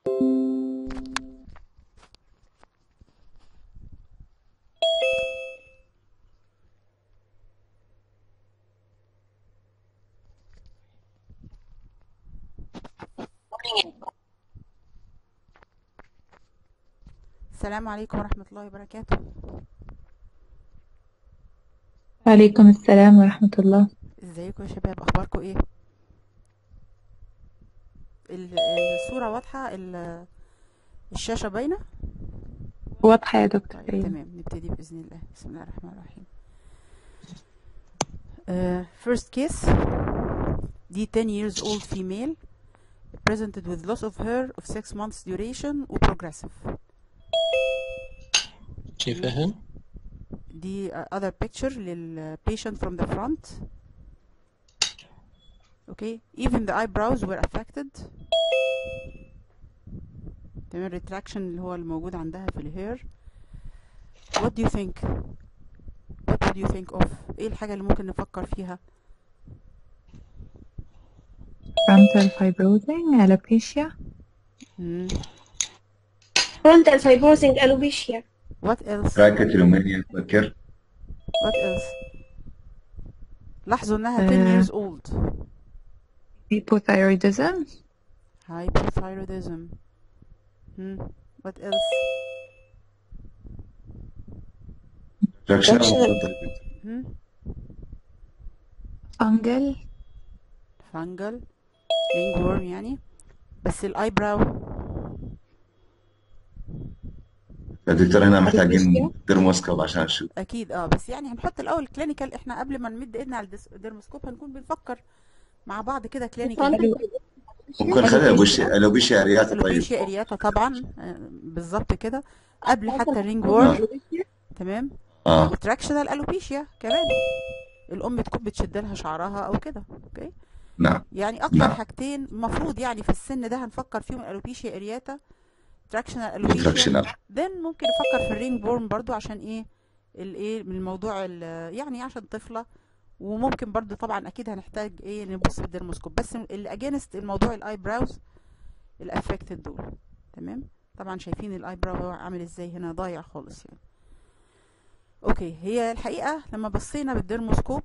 السلام عليكم ورحمة الله وبركاته وعليكم السلام ورحمة الله ازيكم يا شباب اخباركم ايه ال- الصورة واضحة ال- الشاشة باينة واضحة يا دكتور طيب أيوة تمام نبتدي بإذن الله بسم الله الرحمن الرحيم uh, first case دي 10 years old female presented with loss of hair of 6 months duration و progressive شايفاها دي uh, other picture لل patient from the front okay even the eyebrows were affected تمام retraction اللي هو الموجود عندها في الهير what do you think what would you think of ايه الحاجة اللي ممكن نفكر فيها frontal fibrosing alopecia مم. frontal fibrosing alopecia what else براكتلومينيا فكر what else لاحظوا انها 10 آه. years old hypothyroidism hypothyroidism مم. what else فراكشنال مم. fungal fungal ringworm يعني بس الايبراو دكتور هنا محتاجين درموسكوب عشان نشوف اكيد اه بس يعني هنحط الاول كلينيكال احنا قبل ما نمد ايدنا على الدس- الديرموسكوب هنكون بنفكر مع بعض كده كلينيكال ممكن خليها الوبشيا الوبشيا ارياتا طيب الوبيشيا ارياتا طبعا آه، بالظبط كده قبل حتى الرينج وورم تمام اه وتراكشنال الوبيشيا كمان الام تكون بتشد لها شعرها او كده اوكي نعم يعني اكتر نعم. حاجتين المفروض يعني في السن ده هنفكر فيهم الالوبيشيا ارياتا تراكشنال الوبيشيا فراكشنال then ممكن نفكر في الرينج بورن برضو عشان ايه الايه من الموضوع ال- يعني عشان طفله وممكن برضو طبعا اكيد هنحتاج ايه نبص بالديرموسكوب بس اللي اجينست الموضوع الاي براوز الافكتد دول تمام طبعا شايفين الاي براو عامل ازاي هنا ضايع خالص يعني اوكي هي الحقيقه لما بصينا بالديرموسكوب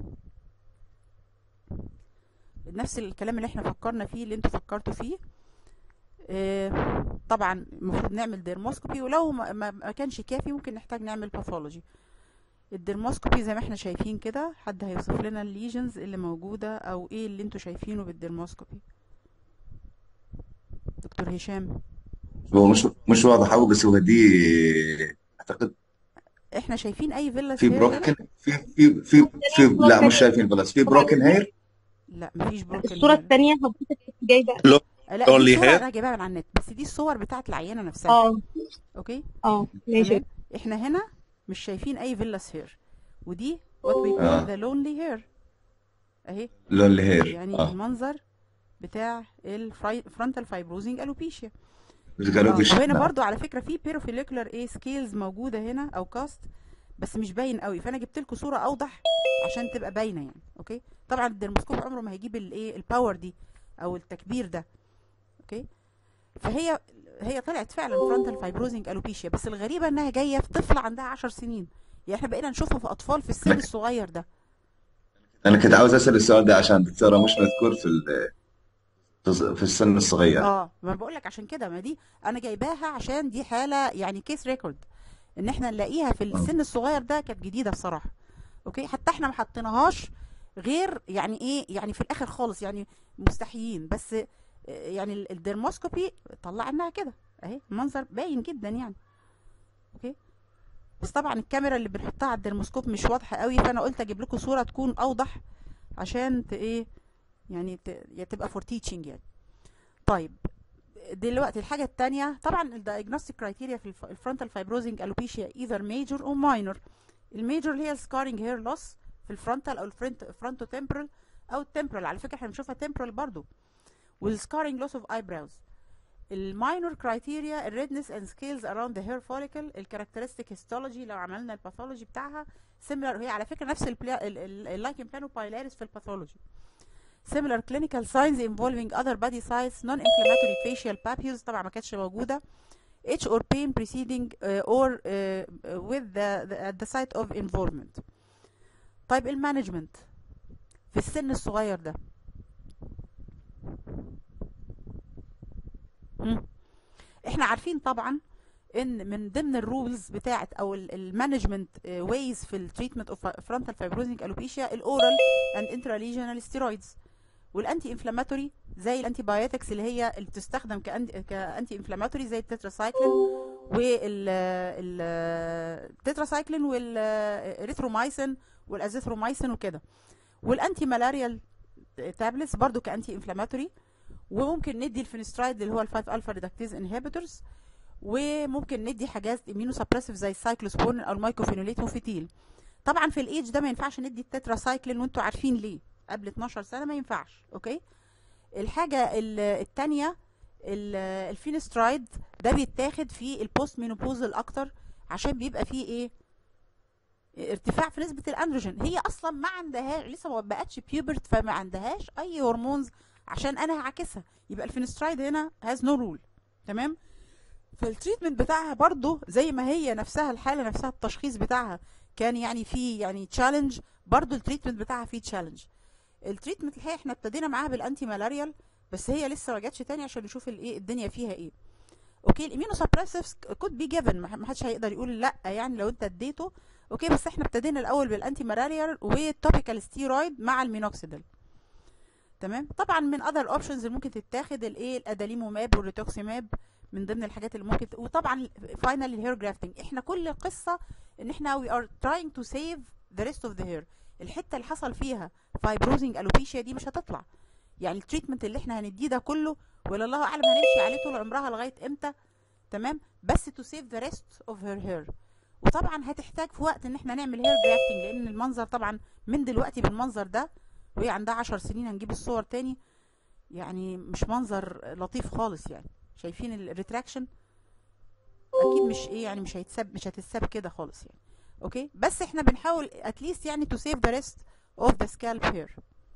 نفس الكلام اللي احنا فكرنا فيه اللي انتوا فكرتوا فيه آه، طبعا المفروض نعمل ديرموسكوبي ولو ما, ما ما كانش كافي ممكن نحتاج نعمل باثولوجي الديرموسكوبي زي ما احنا شايفين كده حد هيوصف لنا الليجنز اللي موجودة او ايه اللي انتوا شايفينه بالديرموسكوبي دكتور هشام هو مش مش واضح قوي بس هو دي اعتقد احنا شايفين اي فيلا في هير بروكن في في في في لا مش شايفين بلس في بروكن هير لا مفيش بروكن الصورة الثانية حضرتك كنت جايبة لا Only دي صورة hair؟ انا جايبها من على النت بس دي الصور بتاعت العينة نفسها اه اوكي اه ماشي تمام احنا هنا مش شايفين اي فيلاس هير ودي what we call آه. the lonely hair اهي لونلي هير يعني اه المنظر بتاع الفرونتال فايبروزنج الوبيشيا بس قالوا اه بش وهنا نعم. برضو على فكره في بيروفيليكولار ايه سكيلز موجوده هنا او كاست بس مش باين قوي فانا جبت لكم صوره اوضح عشان تبقى باينه يعني اوكي طبعا الدرموسكوب عمره ما هيجيب الايه الباور دي او التكبير ده اوكي فهي هي طلعت فعلا فرونتال فايبروزنج الوبيشيا بس الغريبه انها جايه في طفله عندها 10 سنين يعني احنا بقينا نشوفها في اطفال في السن الصغير ده انا كنت عاوز اسال السؤال ده عشان دكتوره مش مذكور في ال- في السن الصغير اه ما بقول لك عشان كده ما دي انا جايباها عشان دي حاله يعني كيس ريكورد ان احنا نلاقيها في السن الصغير ده كانت جديده بصراحه اوكي حتى احنا ما حطيناهاش غير يعني ايه يعني في الاخر خالص يعني مستحيين بس آه، يعني ال- الديرموسكوبي طلع لنا كده اهي المنظر باين جدا يعني اوكي بس طبعا الكاميرا اللي بنحطها على الديرموسكوب مش واضحه قوي فانا قلت اجيب لكم صوره تكون اوضح عشان ت ايه يعني ت- يا تبقى فور تيتشنج يعني طيب دلوقتي الحاجة التانية طبعا الدايجنوستيك كرايتيريا في الفرونتال فايبروزنج الوبيشيا ايذر ميجور او ماينور الميجور اللي هي السكارينج هير لوس في الفرونتال او الفرونتو تمبرال او التمبرال على فكرة احنا بنشوفها تمبرال برضو والسكارينج لوس اوف ايبراوز الماينور كرايتيريا الريدنس اند سكيلز اراوند ذا هير فوليكل الكاركترستيك هيستولوجي لو عملنا الباثولوجي بتاعها سيميلر هي على فكرة نفس اللايكن بلانو بايلاريس في الباثولوجي similar clinical signs involving other body sites non-inflammatory facial papules طبعا ما كانتش موجودة itch or pain preceding uh, or uh, with the, the at the site of involvement طيب المانجمنت في السن الصغير ده مم. احنا عارفين طبعا ان من ضمن الرولز بتاعت او المانجمنت ويز في التريتمنت اوف فرونتال فايبروزنج الوبيشيا الاورال اند انتراليجنال ستيرويدز والانتي انفلاماتوري زي الانتي بايوتكس اللي هي اللي بتستخدم كأنتي, كانتي انفلاماتوري زي التتراسايكلين وال التتراسايكلين والريثرومايسين والازيثرومايسين وكده والانتي مالاريال تابلتس برضو كانتي انفلاماتوري وممكن ندي الفينسترايد اللي هو ال 5 الفا ريدكتيز انهبيتورز وممكن ندي حاجات امينو سبريسيف زي السايكلوسبون او المايكوفينوليت موفيتيل طبعا في الايدج ده ما ينفعش ندي التتراسايكلين وانتوا عارفين ليه قبل 12 سنه ما ينفعش اوكي الحاجه الثانيه الفينسترايد ده بيتاخد في البوست مينوبوزال اكتر عشان بيبقى فيه ايه ارتفاع في نسبه الاندروجين هي اصلا ما عندهاش لسه ما بقتش بيوبرت فما عندهاش اي هرمونز عشان انا هعكسها يبقى الفينسترايد هنا هاز نو رول تمام فالتريتمنت بتاعها برضو زي ما هي نفسها الحاله نفسها التشخيص بتاعها كان يعني في يعني تشالنج برضو التريتمنت بتاعها فيه تشالنج التريتمنت الحقيقه احنا ابتدينا معاها بالانتي مالاريال بس هي لسه ما جاتش تاني عشان نشوف الايه الدنيا فيها ايه اوكي الاميونو سبريسيفز كود بي جيفن ما حدش هيقدر يقول لا يعني لو انت اديته اوكي بس احنا ابتدينا الاول بالانتي مالاريال والتوبيكال ستيرويد مع المينوكسيديل تمام طبعا من اذر اوبشنز اللي ممكن تتاخد الايه الاداليموماب والريتوكسيماب من ضمن الحاجات اللي ممكن وطبعا فاينل الهير جرافتنج احنا كل القصه ان احنا وي ار تراينج تو سيف ذا ريست اوف ذا هير الحته اللي حصل فيها فايبروزنج الوبيشيا دي مش هتطلع يعني التريتمنت اللي احنا هنديه ده كله ولا الله اعلم هنمشي عليه طول عمرها لغايه امتى تمام بس تو سيف ذا ريست اوف هير هير وطبعا هتحتاج في وقت ان احنا نعمل هير جرافتنج لان المنظر طبعا من دلوقتي بالمنظر ده وهي عندها عشر سنين هنجيب الصور تاني يعني مش منظر لطيف خالص يعني شايفين الريتراكشن اكيد مش ايه يعني مش هيتساب مش هتتساب كده خالص يعني اوكي بس احنا بنحاول اتليست يعني تو سيف ذا ريست اوف ذا سكالب هير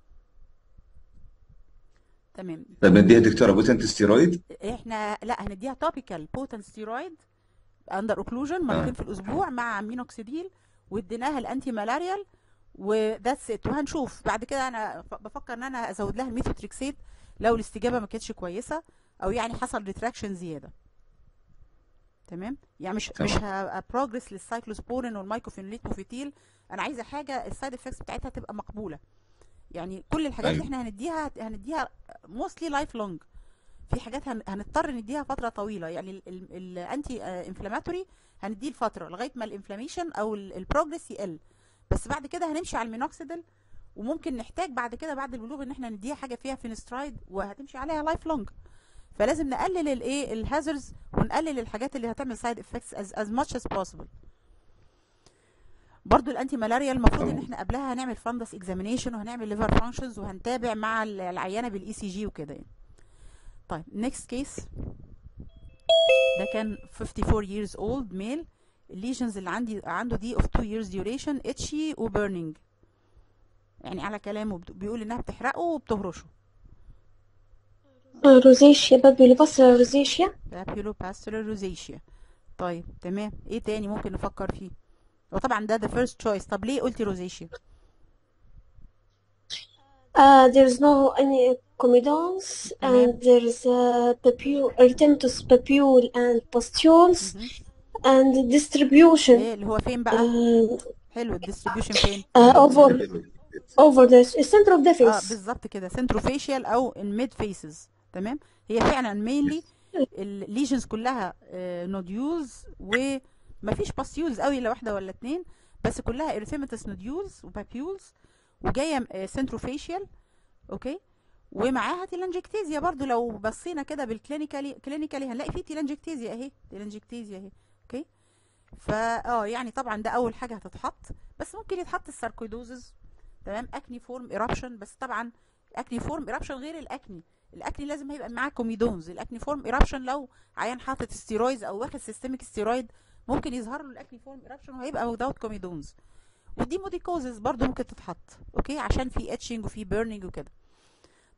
تمام طيب نديها دكتوره بوتنت ستيرويد احنا لا هنديها توبيكال بوتنت ستيرويد اندر اوكلوجن مرتين آه. في الاسبوع مع مينوكسيديل واديناها الانتي مالاريال وذاتس ات وهنشوف بعد كده انا ف- بفكر ان انا ازود لها الميثوتريكسيت لو الاستجابه ما كانتش كويسه او يعني حصل ريتراكشن زياده تمام يعني مش تمام. مش هبقى بروجرس للسايكلوسبورين والمايكوفينوليت موفيتيل انا عايزه حاجه السايد افكتس بتاعتها تبقى مقبوله يعني كل الحاجات اللي أيوة. احنا هنديها هنديها موستلي لايف لونج في حاجات هن- هنضطر نديها فتره طويله يعني الانتي انفلاماتوري هنديه لفتره لغايه ما الانفلاميشن او البروجرس يقل بس بعد كده هنمشي على المينوكسيديل وممكن نحتاج بعد كده بعد البلوغ ان احنا نديها حاجه فيها فينسترايد وهتمشي عليها لايف لونج فلازم نقلل الايه الهازرز ونقلل الحاجات اللي هتعمل سايد افكتس as, as much as possible برضو الانتي مالاريا المفروض ان تمام. احنا قبلها هنعمل فاندس اكزامينيشن وهنعمل ليفر فانكشنز وهنتابع مع ال- العيانه بالاي سي جي وكده يعني طيب next كيس ده كان 54 years old male الليجنز اللي عندي عنده دي of 2 years duration itchy و burning يعني على كلامه بت- بيقول انها بتحرقه وبتهرشه روزيشيا بابيولي بصرة روزيشيا papulopastular rosacea طيب تمام ايه تاني ممكن نفكر فيه وطبعا ده the first choice طب ليه قلتي روزيشيا uh, there's no any comedons تمام. and there's uh, papule erythematous papule and pustules مهم. and distribution ايه اللي هو فين بقى uh, حلو الديستريبيوشن فين uh, over over the center of the اه face بالظبط كده سنتروفيشيال او الميد فيسز تمام هي فعلا مينلي الليجنز كلها نوديولز ومفيش باستيولز قوي الا واحده ولا اتنين بس كلها اريثيماتس نوديولز وبابيولز وجايه سنتروفيشيال اوكي ومعاها تيلانجكتيزيا برضو لو بصينا كده بالكلينيكالي كلينيكالي هنلاقي فيه تيلانجكتيزيا اهي تيلانجكتيزيا اهي اوكي فا اه يعني طبعا ده اول حاجه هتتحط بس ممكن يتحط الساركويدوزز تمام اكني فورم ايرابشن بس طبعا اكني فورم ايرابشن غير الاكني الاكني لازم هيبقى معاه كوميدونز الاكني فورم ايرابشن لو عيان حاطط ستيرويدز او واخد سيستميك ستيرويد ممكن يظهر له الاكني فورم ايرابشن وهيبقى without كوميدونز ودي موديكوزز برضو ممكن تتحط اوكي عشان في اتشنج وفي بيرنينج وكده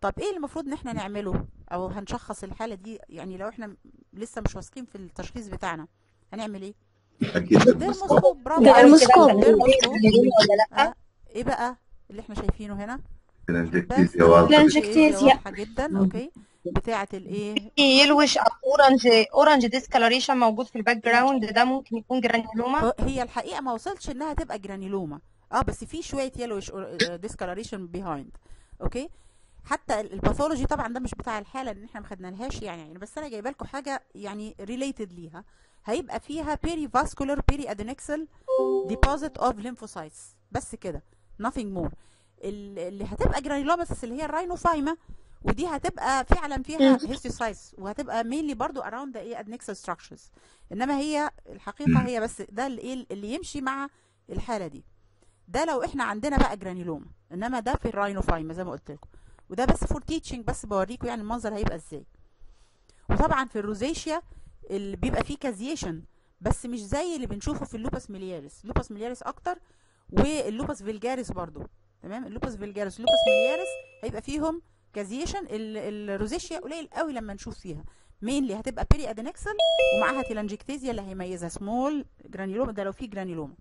طب ايه اللي المفروض ان احنا نعمله او هنشخص الحاله دي يعني لو احنا لسه مش واثقين في التشخيص بتاعنا هنعمل ايه اكيد بالمسكوب ديرموسكوب برافو ده عليك المسكوب. ديرموسكوب ولا لا آه، ايه بقى اللي احنا شايفينه هنا بس الانجكتيزيا واضحه الانجكتيزيا. واضحه جدا اوكي بتاعه الايه في يلوش او اورنج اورنج ديسكالوريشن موجود في الباك جراوند ده ممكن يكون جرانيولوما هو- هي الحقيقه ما وصلتش انها تبقى جرانيلوما اه بس في شويه يلوش ديسكالوريشن بيهايند اوكي حتى ال- الباثولوجي طبعا ده مش بتاع الحاله ان احنا ما خدنالهاش يعني, يعني بس انا جايبه لكم حاجه يعني ريليتد ليها هيبقى فيها بيري فاسكولار بيري ادينكسل ديبوزيت اوف ليمفوسايتس بس كده nothing more ال- اللي هتبقى جرانيلوماس اللي هي الراينوفايما ودي هتبقى فعلا فيها هيستوسايتس وهتبقى مينلي برضو اراوند ايه ادنكسال ستراكشرز انما هي الحقيقه هي بس ده اللي ايه اللي يمشي مع الحاله دي ده لو احنا عندنا بقى جرانيلوما انما ده في الراينوفايما زي ما قلت لكم وده بس فور تيتشنج بس بوريكم يعني المنظر هيبقى ازاي وطبعا في الروزيشيا اللي بيبقى فيه كازيشن بس مش زي اللي بنشوفه في اللوباس ميلياريس اللوباس ميلياريس اكتر واللوباس فيلجاريس برضو تمام اللوباس فيلجاريس اللوباس ميلياريس هيبقى فيهم كازيشن الروزيشيا قليل قوي لما نشوف فيها مينلي هتبقى بيري ادينكسل ومعاها تيلانجيكتيزيا اللي هيميزها سمول جرانيلوما ده لو في جرانيلوما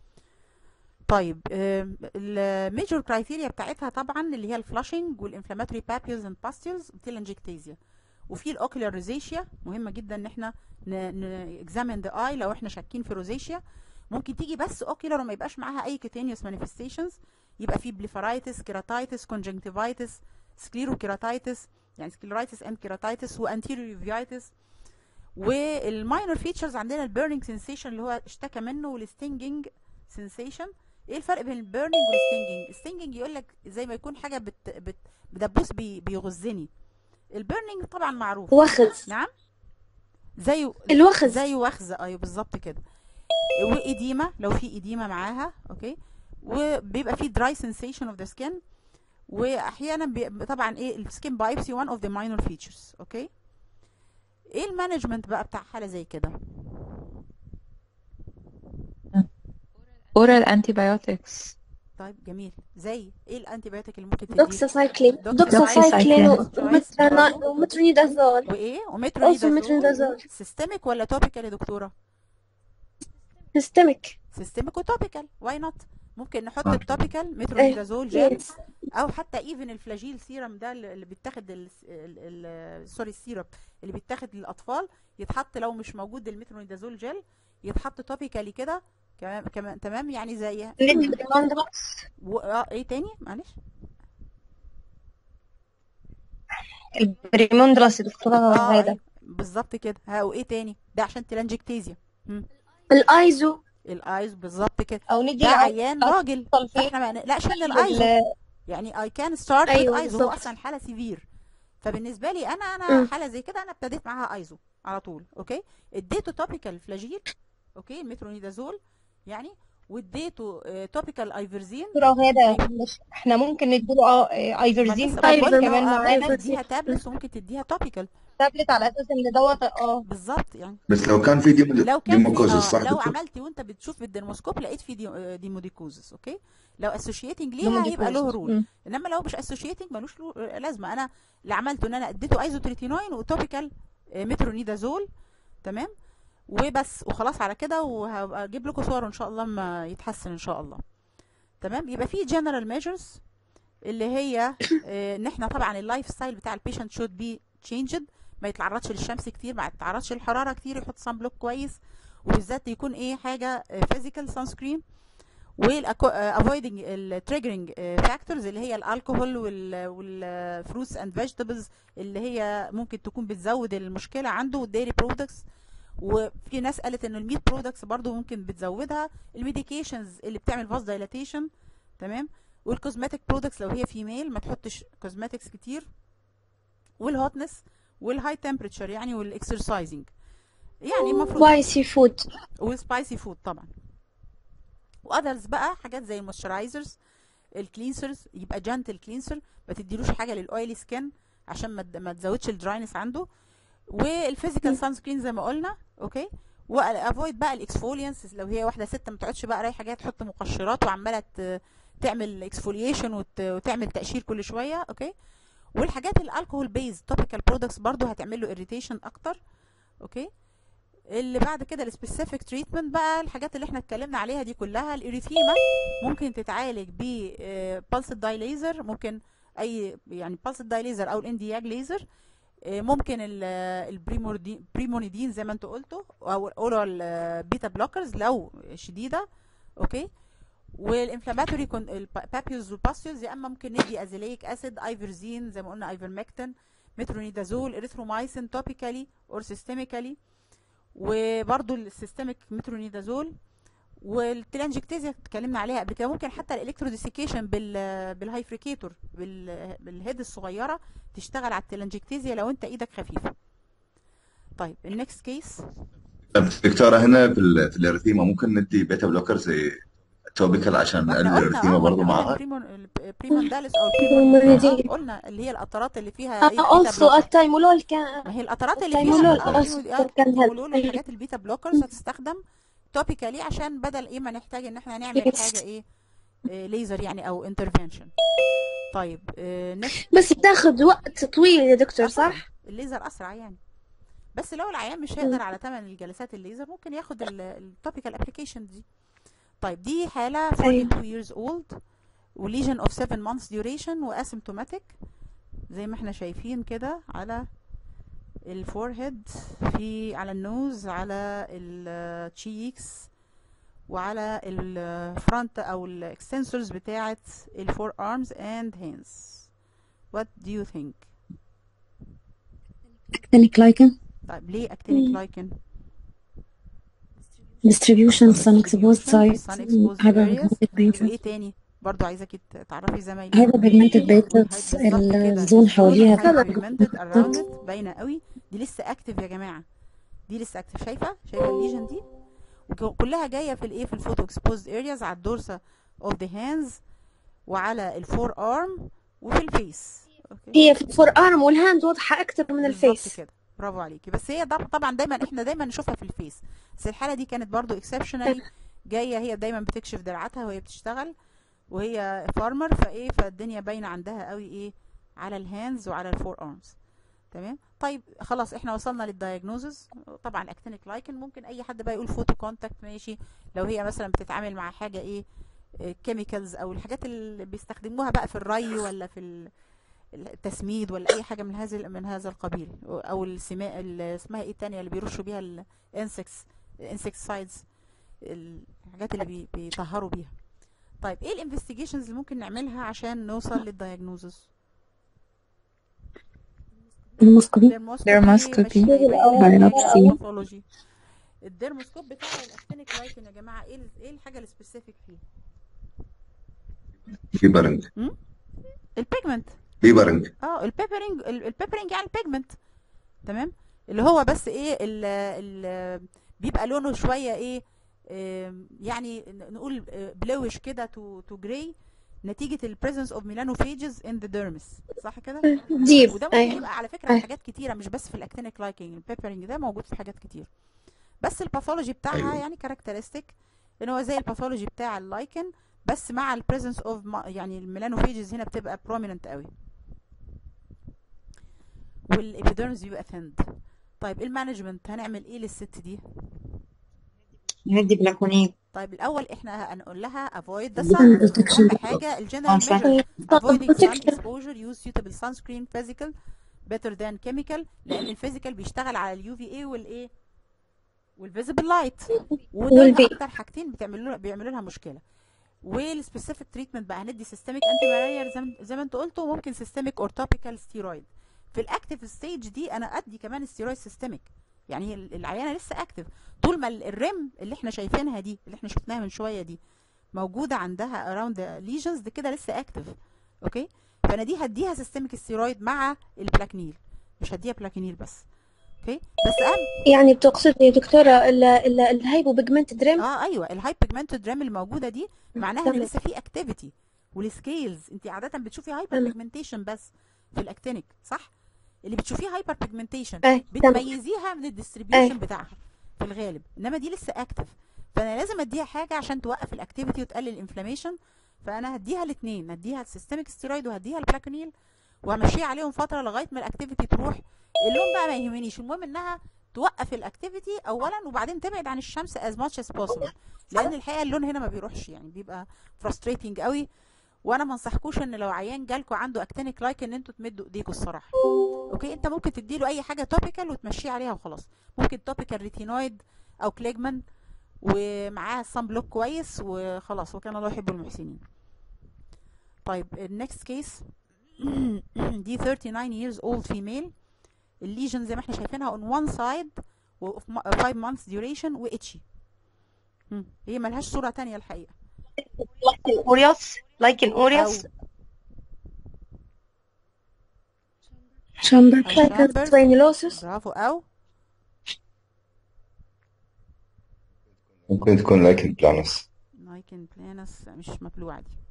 طيب الميجور كرايتيريا بتاعتها طبعا اللي هي الفلاشنج والانفلاماتوري بابيلز اند باستيلز والتيلانجيكتيزيا وفي الاوكيولار روزيشيا مهمه جدا ان احنا نكزامين ذا اي لو احنا شاكين في روزيشيا ممكن تيجي بس اوكيولار وما يبقاش معاها اي كوتينيوس مانيفستيشنز يبقى في بليفرايتس كيراتايتس كونجنكتيفايتس سكليروكيراتايتس يعني سكليرايتس اند كيراتايتس وانتيريور يوفيايتس والماينور فيتشرز عندنا البيرنينج سensation اللي هو اشتكى منه والستينجنج سensation ايه الفرق بين البيرنينج والستينجنج الستينجنج يقول لك زي ما يكون حاجه بت بت بدبوس بي بيغزني البيرنينج طبعا معروف وخز نعم زي الوخز زي وخز ايوه بالظبط كده وإديمة لو في إديمة معاها اوكي وبيبقى في dry sensation of the skin واحيانا بي... طبعا ايه السكين بايبسي one of the minor features اوكي ايه المانجمنت بقى بتاع حالة زي كده oral antibiotics طيب جميل زي ايه الانتي بايوتيك اللي ممكن تديه دوكساسايكلين دوكساسايكلين. دوكساسايكلين كويس. ومترونيدازول وايه also ومترونيدازول مترونيدازول سيستميك ولا توبيكال يا دكتوره سيستميك سيستميك وتوبيكال واي نوت ممكن نحط آه. التوبيكال مترونيدازول جل يس او حتى ايفن الفلاجيل سيرم ده اللي اللي بيتاخد ال- ال- ال- سوري السيرب اللي بيتاخد للاطفال يتحط لو مش موجود المترونيدازول جل يتحط توبيكالي كده كمان كمان تمام يعني زي ندي بالمندركس و... آه ايه تاني معلش البريموندراس يا دكتورة اه غايدة أيوة، بالظبط كده ها وايه تاني ده عشان تلانجكتيزيا الايزو الايز بالظبط كده او ندي ده عيان الأطفال راجل فين فاحنا ما نقلقش من الايزو بال- يعني اي كان ستارت أيوة ايزو هو بالظبط. اصلا حاله سيفير فبالنسبه لي انا انا مم. حاله زي كده انا ابتديت معاها ايزو على طول اوكي اديته توبيكال فلاجيل اوكي المترونيدازول يعني واديته توبيكال ايفرزين دكتورة غادة مش احنا ممكن نديله اه آه، ما ايفرزين لسه تابلت بقول لك كمان اه معانا ممكن تديها تابلتس وممكن تديها توبيكال تابلت على اساس ان دوت اه بالظبط يعني بس لو كان في ديمو لو كان في ديموكوزس اه صح لو دكتور؟ عملتي وانت بتشوف بالدرموسكوب لقيت في دي آه، ديموديكوزس اوكي لو اسوشيتنج ليها ديموديكوزس. هيبقى له رول مم. انما لو مش اسوشيتنج ملوش له آه، لازمه انا اللي عملته ان انا اديته ايزوتريتينوين وتوبيكال آه، مترونيدازول تمام وبس وخلاص على كده وهبقى اجيب لكم صور ان شاء الله لما يتحسن ان شاء الله تمام يبقى في جنرال ميجرز اللي هي آه، ان احنا طبعا اللايف ستايل بتاع البيشنت شود بي تشينجد ما يتعرضش للشمس كتير ما يتعرضش للحراره كتير يحط صن بلوك كويس وبالذات يكون ايه حاجه فيزيكال سان سكرين والافويدنج التريجرنج فاكتورز اللي هي الكحول والفروتس اند فيجيتابلز اللي هي ممكن تكون بتزود المشكله عنده والديري برودكتس وفي ناس قالت ان الميت برودكتس برضو ممكن بتزودها الميديكيشنز اللي بتعمل فاز دايلاتيشن تمام والكوزماتيك برودكتس لو هي فيميل ما تحطش كوزماتكس كتير والهوتنس والهاي تمبريتشر يعني والاكسرسايزنج يعني المفروض سبايسي فود والسبايسي فود طبعا واذرز بقى حاجات زي المويسترايزرز الكلينسرز يبقى جانتل كلينسر ما تديلوش حاجه للاويلي سكين عشان ما تد- ما تزودش الدراينس عنده والفيزيكال سان سكرين زي ما قلنا اوكي وافويد بقى الاكسفولينس لو هي واحده ست ما تقعدش بقى رايحه جايه تحط مقشرات وعماله ت- تعمل اكسفوليشن وتعمل تقشير كل شويه اوكي والحاجات الالكوهول بيز توبيكال برودكتس برضو هتعمل له اريتيشن اكتر اوكي اللي بعد كده السبيسيفيك تريتمنت بقى الحاجات اللي احنا اتكلمنا عليها دي كلها الاريثيما ممكن تتعالج ب بالس داي ممكن اي يعني بالس داي ليزر او الاندياج ليزر آه، ممكن البريمونيدين زي ما انتوا قلتوا او الاورال بيتا بلوكرز لو شديده اوكي والانفلاماتوري البابيوز والباستيوز يا اما ممكن ندي ازيليك اسيد ايفرزين زي ما قلنا ايفرمكتين مترونيدازول اريثرومايسين توبيكالي اور سيستميكالي وبرده السيستميك مترونيدازول والتلانجكتيزيا اتكلمنا عليها قبل كده ممكن حتى الالكتروديسيكيشن بال بالهايفريكيتور بال بالهيد الصغيره تشتغل على التلانجكتيزيا لو انت ايدك خفيفه طيب النكست كيس طب دكتورة هنا في ال- في الاريثيما ممكن ندي بيتا بلوكر زي توبيكال عشان ما نقلل احنا قلنا الاريثيما اه برضه قلنا قلنا معاها البريمون البريمونداليس او البريمونيدين اه قلنا اللي هي القطرات اللي فيها ايه آه بيتا also بلوكر التايمولول كان ما هي القطرات اللي التايمولول فيها اه also البريمو- آه، كان التيمولول هذا والحاجات البيتا بلوكرز هتستخدم توبيكالي عشان بدل ايه ما نحتاج ان احنا نعمل حاجه ايه آه، ليزر يعني او انترفنشن طيب نكست بس بتاخد وقت طويل يا دكتور اه طبعا صح؟ الليزر اسرع يعني بس لو العيان مش هيقدر على ثمن الجلسات الليزر ممكن ياخد التوبيكال ابلكيشن دي طيب دي حالة أيوة 42 years old وليجن of 7 months duration واسيمتوماتيك زي ما احنا شايفين كده على الفورهيد في على النوز على التشيكس وعلى الفرونت او الاكستنسورز بتاعه الفور arms and hands what do you think actinic lichen طيب ليه اكتينيك لايكن distribution sun exposed distribution في sites sun exposed areas hyperpigmented bases وايه تاني برضو عايزاكي ت- تعرفي زمايلي hyperpigmented bases بالظبط كده الزون حواليها hyperpigmented around it باينه قوي دي لسه اكتف يا جماعه دي لسه اكتف شايفه شايفه الليجن دي وكلها جايه في الايه في الفوتو اكسبوزد ارياز على الدورسا اوف ذا هاندز وعلى الفور ارم وفي الفيس اوكي هي في الفور ارم والهاند واضحة أكتر من بالظبط الفيس كده برافو عليكي بس هي طب- طبعا دايما احنا دايما نشوفها في الفيس بس الحاله دي كانت برضو اكسبشنالي جايه هي دايما بتكشف دراعاتها وهي بتشتغل وهي فارمر فايه فالدنيا باينه عندها قوي ايه على الهاندز وعلى الفور ارمز تمام طيب خلاص احنا وصلنا للدايجنوزز طبعا اكتينيك لايكن ممكن اي حد بقى يقول فوتو كونتاكت ماشي لو هي مثلا بتتعامل مع حاجه ايه كيميكالز او الحاجات اللي بيستخدموها بقى في الري ولا في ال- التسميد ولا اي حاجه من هذا من هذا القبيل او السماء اللي اسمها ايه التانية اللي بيرشوا بيها الانسكس الانسكتسايدز الحاجات اللي بي- بيطهروا بيها طيب ايه الانفستيجيشنز اللي ممكن نعملها عشان نوصل للدايجنوزس المسكوبي الديرموسكوبي biopsy. باثولوجي الديرموسكوب بتاع الاكتينيك لايكن يا جماعه ايه ال- ايه الحاجه السبيسيفيك فيه بيبرنج البيجمنت بيبرنج اه البيبرنج البيبرنج يعني البيجمنت تمام اللي هو بس ايه ال ال بيبقى لونه شويه ايه آم، يعني ن- نقول بلوش كده تو تو جراي نتيجه البريزنس اوف ميلانوفيجز ان ذا ديرمس صح كده ديب وده ممكن أيوة يبقى على فكره في أيوة. حاجات كتيره مش بس في الاكتينيك لايكنج البيبرنج ده موجود في حاجات كتير بس الباثولوجي بتاعها أيوة. يعني كاركترستيك ان هو زي الباثولوجي بتاع اللايكن بس مع البريزنس اوف يعني الميلانوفيجز هنا بتبقى بروميننت قوي والابيديرمز بيبقى ثند طيب المانجمنت هنعمل ايه للست دي ندي بلاكونيد طيب الاول احنا هنقول لها avoid the Sun sun protection. اهم حاجه الجنرال sun. measure avoiding sun protection. exposure use suitable sunscreen physical better than chemical لان الفيزيكال بيشتغل على اليو في اي والايه والفيزيبل لايت ودول والفي. اكتر حاجتين بتعملوا بيعملوا لها مشكله والسبيسيفيك تريتمنت بقى هندي سيستميك انتي مالاريال زي ما- زي ما انت قلتوا ممكن سيستميك اور توبيكال ستيرويد في الاكتيف ستيج دي انا ادي كمان ستيرويد سيستميك يعني هي العيانه لسه اكتف طول ما ال- الريم اللي احنا شايفينها دي اللي احنا شفناها من شويه دي موجوده عندها اراوند ليجنز دي كده لسه اكتف اوكي فانا دي هديها سيستميك ستيرويد مع البلاكنيل مش هديها بلاكنيل بس اوكي بس اهم يعني بتقصد يا دكتورة ال- ال- الهايبو بيجمنت دريم اه ايوه الهاي بيجمنتد رام اللي موجوده دي معناها ان تمام. لسه في اكتيفيتي والسكيلز انت عاده بتشوفي هايبر تمام. بيجمنتيشن بس في الاكتينيك صح اللي بتشوفيه هايبر بيجمنتيشن أي تمام بتميزيها من الديستريبيوشن أي. بتاعها في الغالب انما دي لسه اكتف فانا لازم اديها حاجه عشان توقف الاكتيفيتي وتقلل الانفلاميشن فانا هديها الاثنين هديها السيستميك ستيرويد وهديها البلاكونيل وهمشيها عليهم فتره لغايه ما الاكتيفيتي تروح اللون بقى ما يهمنيش المهم انها توقف الاكتيفيتي اولا وبعدين تبعد عن الشمس as much as possible لان الحقيقه اللون هنا ما بيروحش يعني بيبقى frustrating قوي وانا ما انصحكوش ان لو عيان جالكوا عنده اكتينيك لايك ان انتوا تمدوا ايديكوا الصراحه اوكي انت ممكن تديله اي حاجه توبيكال وتمشيه عليها وخلاص ممكن توبيكال ريتينويد او كليجمان ومعاه صن بلوك كويس وخلاص وكان الله يحب المحسنين طيب النكست كيس دي 39 years old female الليجن زي ما احنا شايفينها on one side و 5 months duration و itchy مم. هي ملهاش صورة تانية الحقيقة لايك الاوريوس لايك الاوريوس أو شامبر أو Like شامبرز granulosis برافو أو ممكن تكون لايكن بلانس نايكن بلانس مش مبلوعة دي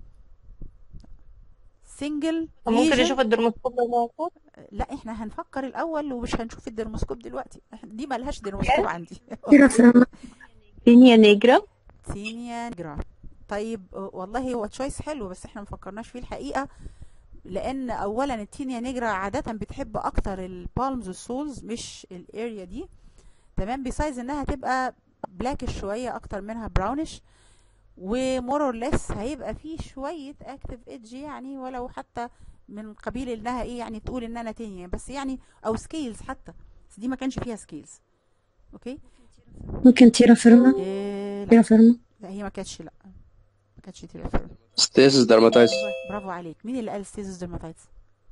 single ممكن lesion نشوف الدرموسكوب لو موجود لا احنا هنفكر الاول ومش هنشوف الدرموسكوب دلوقتي إحنا- دي ملهاش درموسكوب عندي تيرافيرما بينيا نيجرا تينيا جرا طيب آه، والله هو تشويس حلو بس احنا مفكرناش فيه الحقيقة لان اولا التينيا نيجرا عادة بتحب اكتر البالمز والسولز مش الاريا دي تمام بيسايز انها تبقى بلاكش شوية اكتر منها براونش ومور اور ليس هيبقى فيه شوية اكتف ايدج يعني ولو حتى من قبيل انها ايه يعني تقول ان انا تينيا بس يعني او سكيلز حتى بس دي ما كانش فيها سكيلز اوكي ممكن تيرافيرما إيه لا تيرافيرما لا هي ما كانتش لا ما كانتش تيلافيرم ستيسس درماتايتس ايوه برافو عليك مين اللي قال ستيزس ديرماتايتس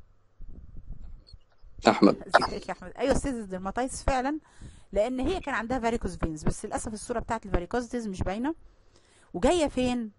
احمد ازيك يا احمد ايوه ستيزس ديرماتايتس فعلا لان هي كان عندها فاريكوز فينز بس للاسف الصوره بتاعت الفاريكوزيتيز مش باينه وجايه فين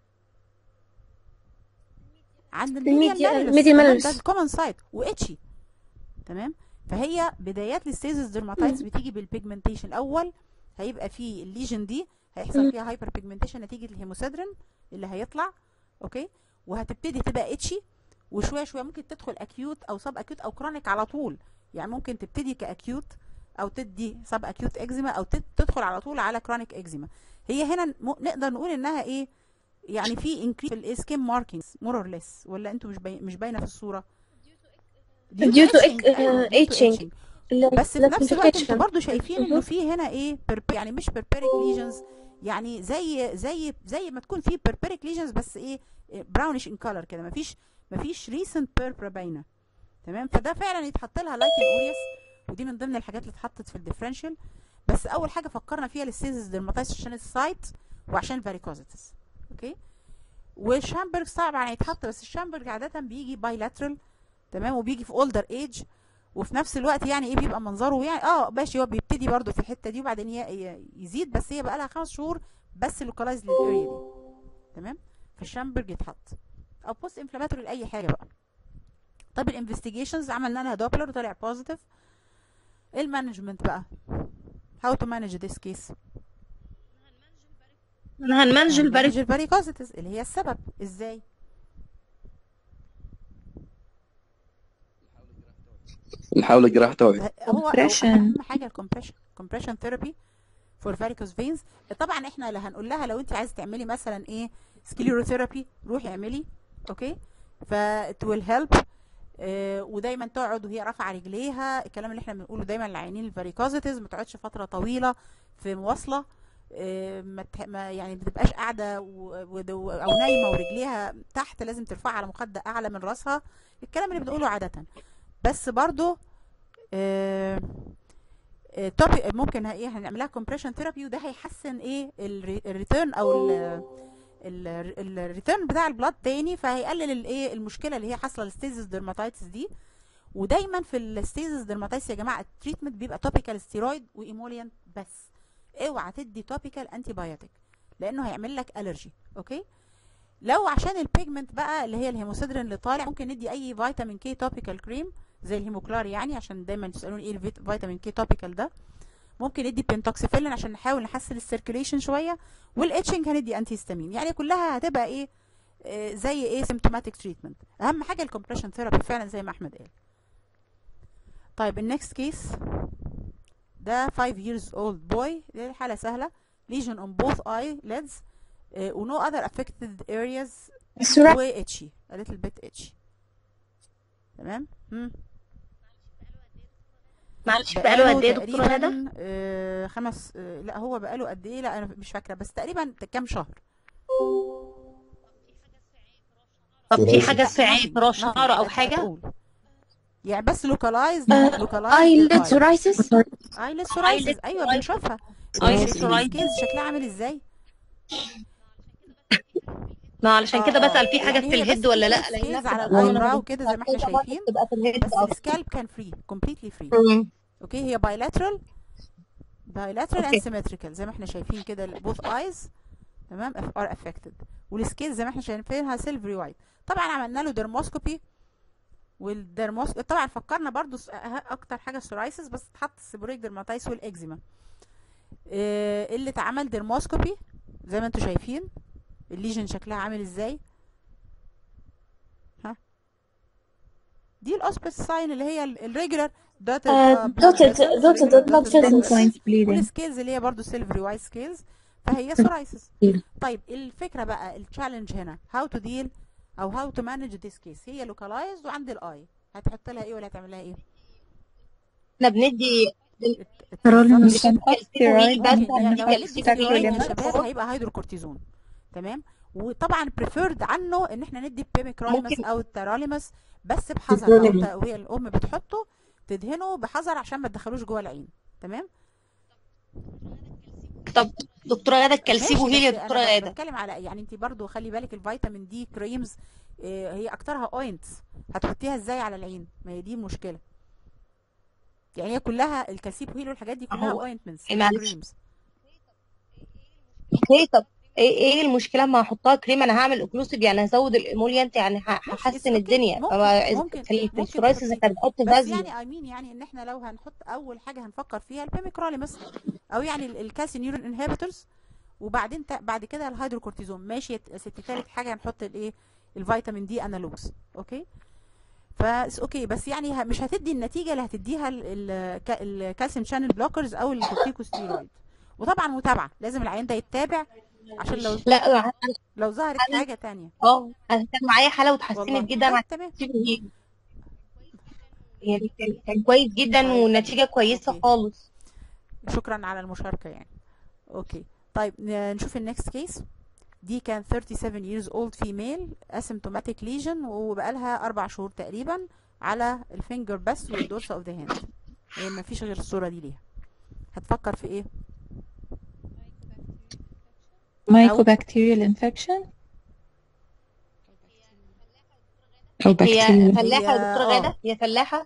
عند الميديال الميديا- مالوس الميديا تمام؟ مالوس. ده الكومن سايت واتشي تمام فهي بدايات الستيزس ديرماتايتس بتيجي بالبيجمنتيشن الاول هيبقى في الليجن دي هيحصل فيها هايبر بيجمنتيشن نتيجه الهيموسيدرين اللي هيطلع اوكي وهتبتدي تبقى اتشي وشويه شويه ممكن تدخل اكيوت او سب اكيوت او كرونيك على طول يعني ممكن تبتدي كاكيوت او تدي سب اكيوت اكزيما او تد- تدخل على طول على كرونيك اكزيما هي هنا م- نقدر نقول انها ايه يعني في انكريس في السكين ماركينجز مور اور ليس ولا انتوا مش باين مش باينه في الصوره Due to itching. ic- أيوة، uh, due to itching. itching. بس في نفس الوقت انتوا Liquefaction. برضو شايفين انه في هنا ايه perp- يعني مش بيربيريك ليجنز يعني زي زي زي ما تكون في بيربيريك ليجنز بس ايه براونش ان كلر كده مفيش مفيش ريسنت بيربرا باينه تمام فده فعلا يتحط لها لايك الاوريوس ودي من ضمن الحاجات اللي اتحطت في الديفرنشال بس اول حاجه فكرنا فيها للسيزس ديرماتايتس عشان السايت وعشان الفاريكوزيتس اوكي والشامبرج صعب يعني يتحط بس الشامبرج عاده بيجي بايلاترال تمام وبيجي في اولدر ايج وفي نفس الوقت يعني ايه بيبقى منظره يعني اه ماشي هو بيبتدي برضو في الحته دي وبعدين ي- ي- يزيد بس هي بقى لها خمس شهور بس لوكالايز للاريا دي تمام في الشامبرج يتحط او بوست انفلاماتوري لاي حاجه بقى طب الانفستيجيشنز عملنا لها دوبلر طلع بوزيتيف المانجمنت بقى how to manage this case هنمانج البارك manage الفاريكوزيتس اللي هي السبب ازاي نحاول جراحة توعية هو Compression. اهم حاجه الكompression compression therapy for varicose veins طبعا احنا اللي هنقول لها لو انت عايزه تعملي مثلا ايه سكليروثيرابي روحي اعملي اوكي ف it will help آه ودايما تقعد وهي رافعه رجليها الكلام اللي احنا بنقوله دايما لعيانين الفاريكوزيتيز ما تقعدش فتره طويله في مواصله آه، ما تح- ما يعني ما تبقاش قاعده و- ود- و- او نايمه ورجليها تحت لازم ترفعها على مخده اعلى من راسها الكلام اللي بنقوله عاده بس برضو آه، آه، topic ممكن ه- ايه هنعملها كومبريشن ثيرابي وده هيحسن ايه الريتيرن او الريتيرن بتاع البلاد تاني فهيقلل الايه المشكله اللي هي حاصله للستيزس ديرماتايتس دي ودايما في الستيزس ديرماتايتس يا جماعه التريتمنت بيبقى توبيكال ستيرويد وايموليان بس اوعى تدي توبيكال انتي بايوتيك لانه هيعمل لك الرجي اوكي لو عشان البيجمنت بقى اللي هي الهيموسيدرين اللي طالع ممكن ندي اي فيتامين كي توبيكال كريم زي الهيموكلار يعني عشان دايما يسالوني ايه الفيتامين كي توبيكال ده ممكن ندي بنتوكسيفيلين عشان نحاول نحسن السيركيليشن شويه والاتشنج هندي انتي هيستامين يعني كلها هتبقى ايه آه، زي ايه سيمتوماتيك تريتمنت اهم حاجه الكومبريشن ثيرابي فعلا زي ما احمد قال طيب النكست كيس ده 5 years old boy دي حاله سهله lesion on both eyelids uh, و no other affected areas الصورة و itchy a little bit itchy تمام مم. معلش بقاله قد ايه يا دكتورة ندى؟ تقريبا آه خمس آه لا هو بقاله قد ايه لا انا مش فاكره بس تقريبا كام شهر طب في ثلاثي. حاجة في عين في راس nothing. شعر أو لا، حاجة؟ أقول. يعني بس لوكالايز آه، لوكالايز eyelid psoriasis ايلid سورايسيس eyelid ايوه psoriasis. بنشوفها eyelid شايفين psoriasis. السكيلز شكلها عامل ازاي ما علشان كده آه، آه. بسأل في حاجة يعني في هي الهيد بس ولا في لا شوية لأنها سكيلز على بتبقى الايبراو كده زي ما احنا طبعاً شايفين بتبقى في الهيد بس أكتر. السكالب كان فري كومبليتلي فري مم. اوكي هي بايلاترال بايلاترال أوكي. اند سيمتريكال زي ما احنا شايفين كده بوث ايز تمام ار افكتد والسكيل زي ما احنا شايفينها سيلفري وايت طبعا عملنا له ديرموسكوبي والديرموس طبعا فكرنا برضو س- أه- اكتر حاجه السورايسيس بس اتحط السيبوريك ديرماتايس والاكزيما إيه اللي اتعمل ديرموسكوبي زي ما انتم شايفين الليجن شكلها عامل ازاي ها دي الاوسبس ساين اللي هي الريجولار دوتد آه، dotted- dotted blood vessels. points bleeding والسكيلز اللي هي برضو سيلفري وايت سكيلز فهي سورايسيس Deal. طيب الفكره بقى التشالنج هنا هاو تو ديل او هاو تو مانج ذيس كيس هي لوكالايزد وعند الاي هتحط لها ايه ولا هتعمل لها ايه احنا بندي Sirolimus بندي كالسيفوريد بس ممكن يعني لو بندي هندي كالسيفوريد ستيرويد بس. للشباب هيبقى هيدروكورتيزون تمام وطبعا بريفيرد عنه ان احنا ندي بيميكروليمس ممكن- او التراليمس بس بحذر أو ت- وهي الام بتحطه تدهنه بحذر عشان ما تدخلوش جوه العين تمام طب دكتورة غادة ماشي الكالسيفو هيل يا بس دكتورة انا ب- غادة بتكلم على يعني انت برضو خلي بالك الفيتامين دي كريمز آه، هي اكترها اوينتس هتحطيها ازاي على العين ما هي دي المشكله يعني هي كلها الكالسيب هيل والحاجات دي كلها أهو. اوينتمنتس إيه معلش. كريمز اوكي طب ايه ايه المشكلة ما احطها كريم انا هعمل اوكلوسيف يعني هزود الاموليانت يعني ه- ماشي هحسن it's okay. الدنيا ممكن- فما- ممكن- في ال- في ممكن السورايسيس تحطيه. احنا بنحط بس فازلين يعني اي مين يعني ان احنا لو هنحط اول حاجه هنفكر فيها البيميكروليمس او يعني الكالسينيورين انهبيتورز وبعدين تا- بعد كده الهيدروكورتيزون ماشي يا ست تالت حاجه هنحط الايه الفيتامين دي انالوجز اوكي فا اوكي بس يعني ه- مش هتدي النتيجه اللي هتديها ال- ال- ك- الكالسيوم شانل بلوكرز او الكورتيكوستيرويد وطبعا متابعه لازم العيان ده يتابع عشان لو لا أنا- لو ظهرت أنا- حاجه تانية اه انا كان معايا حالة والله واتحسنت جدا على طيب تمام الكالسيفو هيل يعني كان كان كويس جدا والنتيجة كويسة أوكي. خالص شكرا على المشاركة يعني اوكي طيب ن- نشوف النكست كيس دي كان 37 years old female asymptomatic lesion وبقالها أربع شهور تقريبا على الفينجر بس والدورس اوف ذا هاند هي ما فيش غير الصورة دي ليها هتفكر في ايه Mycobacterial infection أو هي bacterial فلاحة يا هي- دكتورة آه. غادة هي فلاحة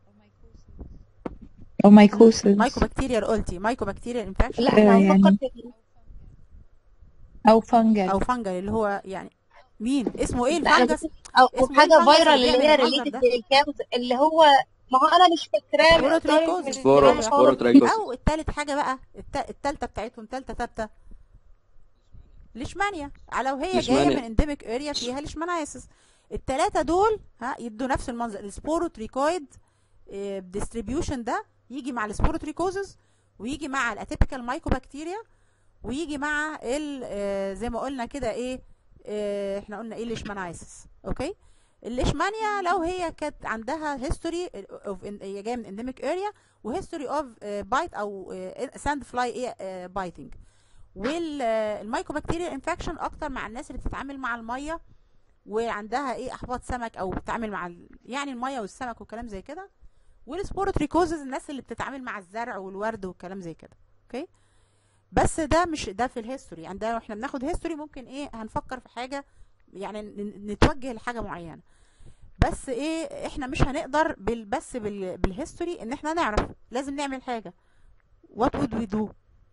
أو mycosis مايكوبكتيريال قلتي مايكوبكتيريال انفكشن لا احنا آه، هنفكر يعني في أو fungal او فانجل اللي هو يعني مين اسمه ايه لا انا الفانجس بس او أو اسمه ايه حاجة الفانجس فايرال اللي اللي بيعمل هي المنظر ريليتد ده للكابز اللي هو ما هو انا مش فاكراه من قدامي سبوروتريكوز من سبورو الكلام سبورو خالص ترايكوس او التالت حاجة بقى الت- التالتة بتاعتهم تالتة ثابتة ليشمانيا على وهي جايه ليشمانيا. من انديميك اريا فيها ليشمانياسيس التلاتة دول ها يدوا نفس المنظر السبوروتريكويد ديستريبيوشن ده يجي مع السبوروتريكوزز ويجي مع الاتيبيكال مايكوبكتيريا ويجي مع ال آه، زي ما قلنا كده ايه آه، احنا قلنا ايه الليشمانياسيس اوكي الليشمانيا لو هي كانت عندها هيستوري اوف هي جايه من انديميك اريا وهيستوري اوف بايت او ساند فلاي بايتنج والمايكوبكتيريال انفكشن اكتر مع الناس اللي بتتعامل مع الميه وعندها ايه احباط سمك او بتتعامل مع ال... يعني الميه والسمك وكلام زي كده والسبوروتريكوزز الناس اللي بتتعامل مع الزرع والورد والكلام زي كده اوكي بس ده مش ده في الهيستوري يعني ده احنا بناخد هيستوري ممكن ايه هنفكر في حاجه يعني ن- نتوجه لحاجه معينه بس ايه احنا مش هنقدر بال بس بال بالهيستوري ان احنا نعرف لازم نعمل حاجه what would we do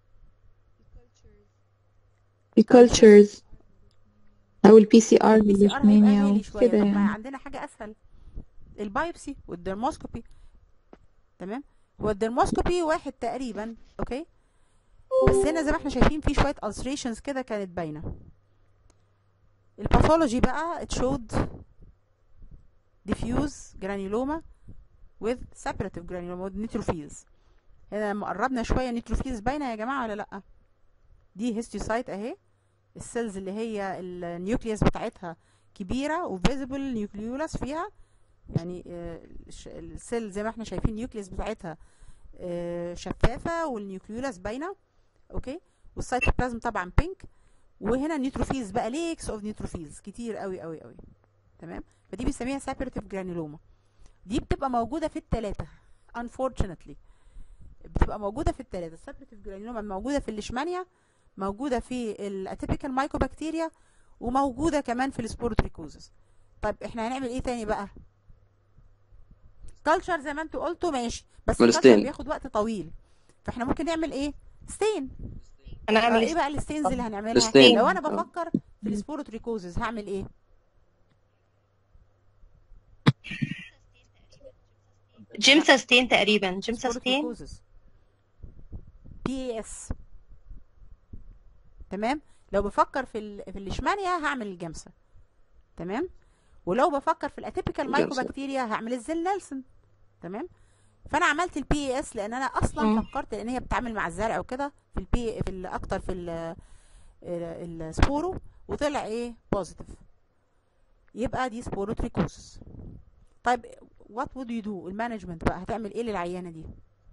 cultures أو ال PCR البي سي ار هيبقى للليشمانيا غالي شويه وكده طب ما يعني عندنا حاجه اسهل البايوبسي والدرموسكوبي تمام هو الدرموسكوبي واحد تقريبا اوكي بس هنا زي ما احنا شايفين في شويه ulcerations كده كانت باينه الباثولوجي بقى it showed diffuse granuloma with separative granuloma with neutrophils هنا لما قربنا شويه neutrophils باينه يا جماعه ولا لا دي هيستيوسايت اهي السيلز اللي هي النيوكليوس بتاعتها كبيره وفيزيبل نيوكليولاس فيها يعني آه، الش- السيل زي ما احنا شايفين النيوكليس بتاعتها آه، شفافة والنيوكليولاس باينة اوكي والسيتوبلازم طبعا بينك وهنا النيوتروفيلز بقى ليكس اوف نيوتروفيلز كتير قوي قوي قوي تمام فدي بنسميها سابريتيف جرانيلوما دي بتبقى موجودة في التلاتة unfortunately بتبقى موجودة في التلاتة السابريتيف جرانيلوما موجودة في الليشمانيا موجودة في الاتيبيكال مايكوبكتيريا وموجودة كمان في السبوروتريكوزس طيب احنا هنعمل ايه تاني بقى كلتشر زي ما انتوا قلتوا ماشي بس نعمل الكلتشر stain. بياخد وقت طويل فاحنا ممكن نعمل ايه ستين آه هنعمل ايه بقى الستينز اللي هنعملها stain. لو انا آه. بفكر في السبوروتريكوزس هعمل ايه جيمسا ستين تقريبا جيمسا ستين سبوروتريكوزس بي اس تمام لو بفكر في ال... في الليشمانيا هعمل الجمسة تمام ولو بفكر في الاتيبيكال الجمسة. مايكوبكتيريا هعمل الزل نيلسون تمام فانا عملت البي اس لان انا اصلا مم. فكرت لان هي بتتعامل مع الزرع وكده في البي في ال- اكتر في ال- ال- السبورو وطلع ايه بوزيتيف يبقى دي سبوروتريكوزس طيب وات وود يو دو المانجمنت بقى هتعمل ايه للعيانه دي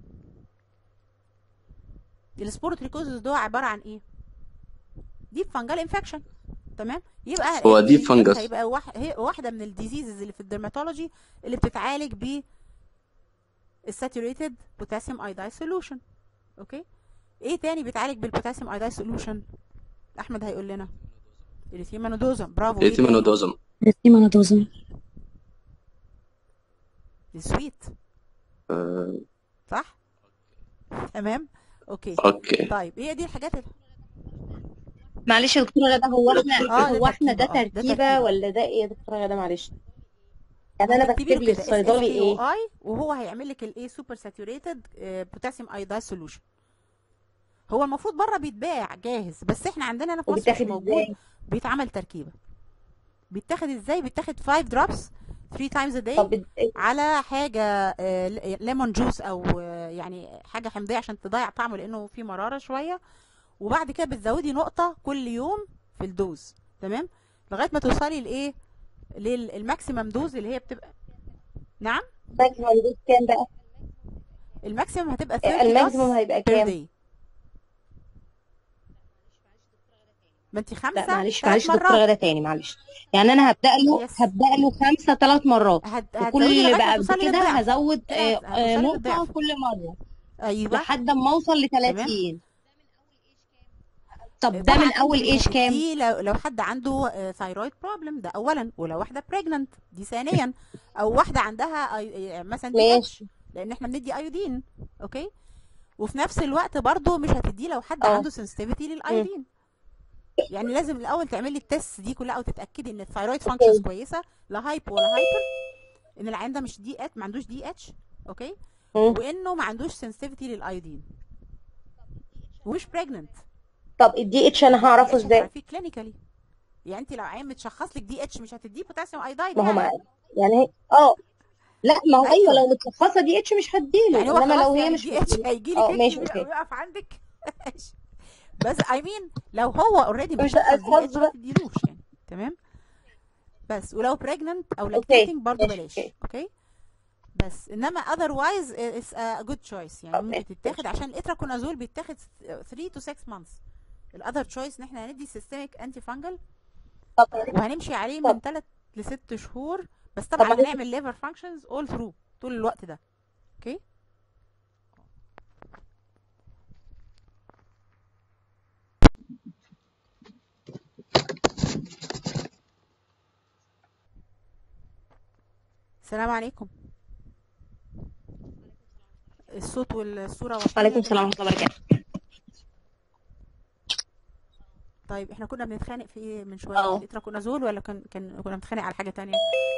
السبوروتريكوزس ده عباره عن ايه ديب فانجل انفكشن تمام يبقى هو ال- deep fungus. هيبقى واح- هي واحده من الديزيزز اللي في الدرماتولوجي اللي بتتعالج ب الساتوريتد بوتاسيوم ايودايد سوليوشن اوكي ايه تاني بيتعالج بالبوتاسيوم ايودايد سوليوشن احمد هيقول لنا الثيمانودوزم برافو ايه تاني ايثيمانودوزم الثيمانودوزم السويت آه، صح تمام اوكي اوكي طيب هي دي الحاجات اللي معلش يا دكتورة غدا هو احنا اه ده هو احنا ده تركيبة اه ده تركيبة تركيبة ولا ده ايه يا دكتورة غدا معلش يعني ما انا تكتبي بكتب له لي كده اس اس الصيدلي كي ايه او اي وهو هيعمل لك الايه سوبر ساتوريتد بوتاسيوم ايودايد سوليوشن هو المفروض بره بيتباع جاهز بس احنا عندنا هنا في مصر مش وبيتاخد موجود ازاي بيتعمل تركيبه بيتاخد ازاي بيتاخد 5 drops 3 times a day طب ال- على حاجه ليمون جوس او آه، يعني حاجه حمضيه عشان تضيع طعمه لانه فيه مراره شويه وبعد كده بتزودي نقطه كل يوم في الدوز تمام لغايه ما توصلي لايه للماكسيمم دوز اللي هي بتبقى نعم الماكسيمم دوز كام بقى الماكسيمم هتبقى 30 الماكسيمم dots هيبقى per كام day ما انت لا خمسه معلش ثلاث معلش يا دكتورة مرات غدا تاني معلش يعني انا هبدأ له يس هبدأ له خمسة ثلاث مرات هت... هتزودي وكل لغايه ما بقى توصلي كده للضعف هزود لا آه، هت- آه، هتوصلي نقطة للضعف كل مرة ايوه لحد ما اوصل ل تمام 30 طب ده طبعا من اول انت ايج كام دي لو, لو حد عنده ثايرويد بروبلم ده اولا ولو واحده بريجننت دي ثانيا او واحده عندها أي- مثلا دي اتش ماشي لان احنا بندي ايودين اوكي وفي نفس الوقت برضو مش هتديه لو حد اه عنده سنسيتيفيتي للايودين يعني لازم الاول تعملي التست دي كلها او تتاكدي ان الثايرويد فانكشنز اوكي كويسه لا هايب ولا هايبر ان العيان ده مش دي اتش ما عندوش دي اتش اوكي مم. وانه ما عندوش سنسيتيفيتي للايودين ومش بريجننت طب الدي اتش انا الدي هعرفه اتش ازاي هتعرفيه كلينيكالي يعني انت لو عيان متشخص لك دي اتش مش هتديه بوتاسيوم ايودايد ما هو يعني مع يعني هي اه لا ما هو ايوه ايوه لو متشخصه دي اتش مش هديله يعني هو انما خلاص لو هي يعني مش دي اتش هديله هيجي لك اه انت ماشي ويق- اوكي ويقف عندك ماشي بس اي مين لو هو اوريدي مش متشخص دي اتش هتهز ما بقى تديلوش يعني تمام بس ولو بريجننت او اوكي لاكتيتنج برضو ماشي بلاش اوكي اوكي بس انما otherwise it's a good choice يعني اه ممكن ماشي تتاخد عشان الاتراكونازول بيتاخد 3 to 6 months الاذر تشويس ان احنا هندي سيستميك انتي فانجل طب وهنمشي عليه طب من 3 ل 6 شهور بس طب طبعا ما هي هنعمل ليفر فانكشنز اول ثرو طول الوقت ده اوكي السلام عليكم الصوت والصورة واضحين يا وعليكم السلام جماعة ورحمه الله وبركاته طيب احنا كنا بنتخانق في ايه من شوية اه الاتراكونازول ولا كان كان كنا بنتخانق على حاجة تانية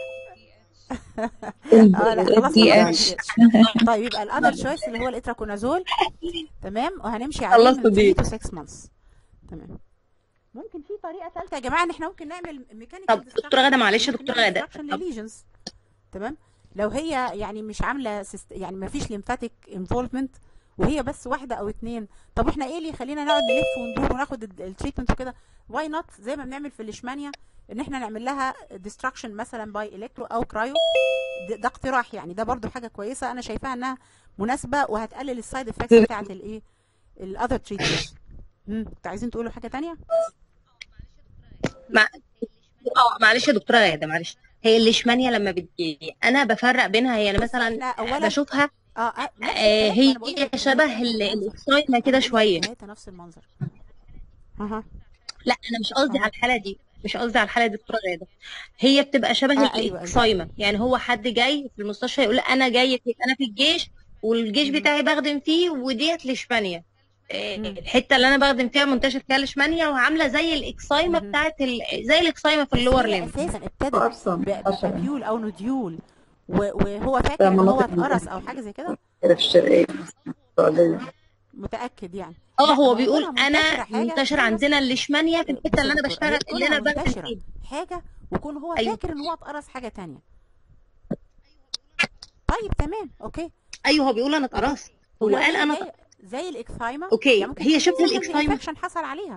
ال- اه لا خلاص دي خلصنا اتش الدي اتش طيب يبقى الاذر تشويس اللي هو الاتراكونازول تمام وهنمشي عليه خلصت من دي 3 to 6 months تمام ممكن في طريقة ثالثة يا جماعة ان احنا ممكن نعمل طب ميكانيكال دكتوره ديستراكشن غدا معلش يا ممكن دكتوره نعمل غدا ديستراكشن طب لليجنز تمام لو هي يعني مش عامله سيست... يعني ما فيش ليمفاتيك انفولفمنت وهي بس واحده او اتنين طب احنا ايه اللي يخلينا نقعد نلف وندور وناخد التريتمنت وكده واي نوت زي ما بنعمل في الليشمانيا ان احنا نعمل لها ديستراكشن مثلا باي الكترو او كرايو ده, ده اقتراح يعني ده برضو حاجه كويسه انا شايفاها انها مناسبه وهتقلل السايد افكتس بتاعت الايه الاذر تريتمنتس انتوا عايزين تقولوا حاجه تانية مع... اه معلش يا دكتوره غاده معلش هي الليشمانيا لما بتجيلي انا بفرق بينها هي انا مثلا احنا اولا بشوفها اه آه، نفس آه الكلام هي انا بقول لك شبه ال- الاكسايما كده شويه ثلاثه نفس المنظر اها لا انا مش قصدي على الحاله دي مش قصدي على الحاله دي دكتوره غاده هي بتبقى شبه اه ايوه ايوه الاكسايما يعني هو حد جاي في المستشفى يقول لك انا جاي في انا في الجيش والجيش مم. بتاعي بخدم فيه وديت ليشمانيا آه، مم. الحته اللي انا بخدم فيها منتشر فيها ليشمانيا وعامله زي الاكسايما مهم. بتاعت ال... زي الاكسايما في بس اللور هي ليم اساسا ابتدت ب- ببابيول او نوديول و- وهو فاكر ان هو اتقرص او حاجه زي كده في الشرقية السعودية متاكد يعني اه لا هو ما بيقول كونها انا منتشره حاجه منتشر في ناس عندنا الليشمانيا في بص الحته يا اللي انا دكتوره هي بشتغل اللي كونها انا بخدم منتشره فيه حاجه ويكون هو ايوه فاكر ان هو اتقرص حاجه تانية طيب تمام اوكي ايوه هو بيقول انا اتقرصت هو ولو قال هي انا زي زي الاكسايما اوكي يعني ممكن هي يكون شبه في سكندري الاكسايما انفكشن حصل عليها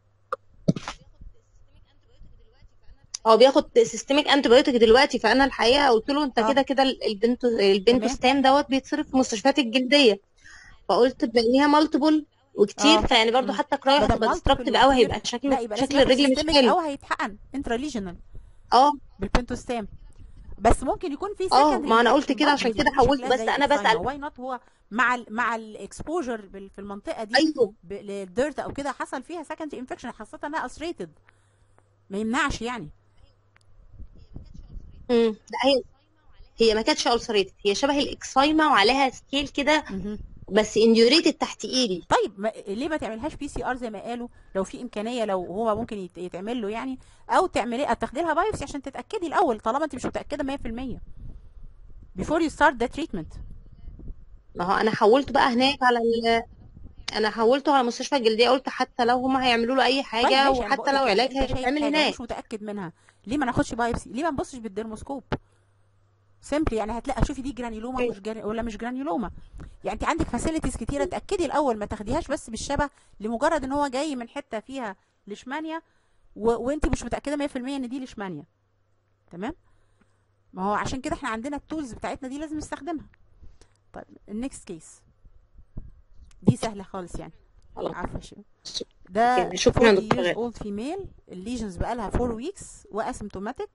هو بياخد سيستميك انتي بايوتيك دلوقتي فانا الحقيقه قلت له انت اه كده كده البنتو تمام البنتوستام دوت بيتصرف في مستشفيات الجلديه فقلت بما ان هي مالتيبل وكتير اه فيعني برضو مم. حتى كراي بدل هتبقى مالتيبل ديستركتيف قوي وكتير هيبقى لا شكل يبقى لازم شكل ياخد الرجل مش سيستميك حلو او هيتحقن انتراليجنال اه بالبنتوستام بس ممكن يكون في اه سكندري ما انا قلت انفكشن كده عشان برضه كده يعني مش حولت شكلها بس زي انا الاكسايما بسال واي نوت هو مع ال مع الاكسبوجر في المنطقه دي ايوه ب- للديرت او كده حصل فيها سكندري انفكشن خاصه انها اسريتد ما يمنعش يعني امم لا هي هي ما كانتش ulcerated هي شبه الاكسايما وعليها سكيل كده مهم. بس انديوريتد تحت ايدي طيب ما ليه ما تعملهاش بي سي ار زي ما قالوا لو في امكانيه لو هو ممكن يت- يتعمل له يعني او تعملي تاخدي لها بايوبسي عشان تتاكدي الاول طالما انت مش متاكده 100% before you start the treatment ما هو انا حولته بقى هناك على ال... انا حولته على مستشفى الجلديه قلت حتى لو هما هيعملوا له اي طيب حاجه ماشي انا وحتى بقول لو لك علاج انت شايف هيتعمل حاجه هناك ومش متاكد منها ليه ما ناخدش بايوبسي ليه ما نبصش بالديرموسكوب سيمبلي يعني هتلاقي شوفي دي جرانيلوما مش جراني ولا مش جرانيلوما يعني انت عندك فاسيلتيز كتيره تاكدي الاول ما تاخديهاش بس بالشبه لمجرد ان هو جاي من حته فيها ليشمانيا و... وانت مش متاكده 100% ان دي ليشمانيا تمام ما هو عشان كده احنا عندنا التولز بتاعتنا دي لازم نستخدمها طيب النكست كيس دي سهله خالص يعني خلاص عارفه شو ده يعني شكرا 40 دكتور years غالي old female الليجنز بقالها 4 weeks واسيمتوماتيك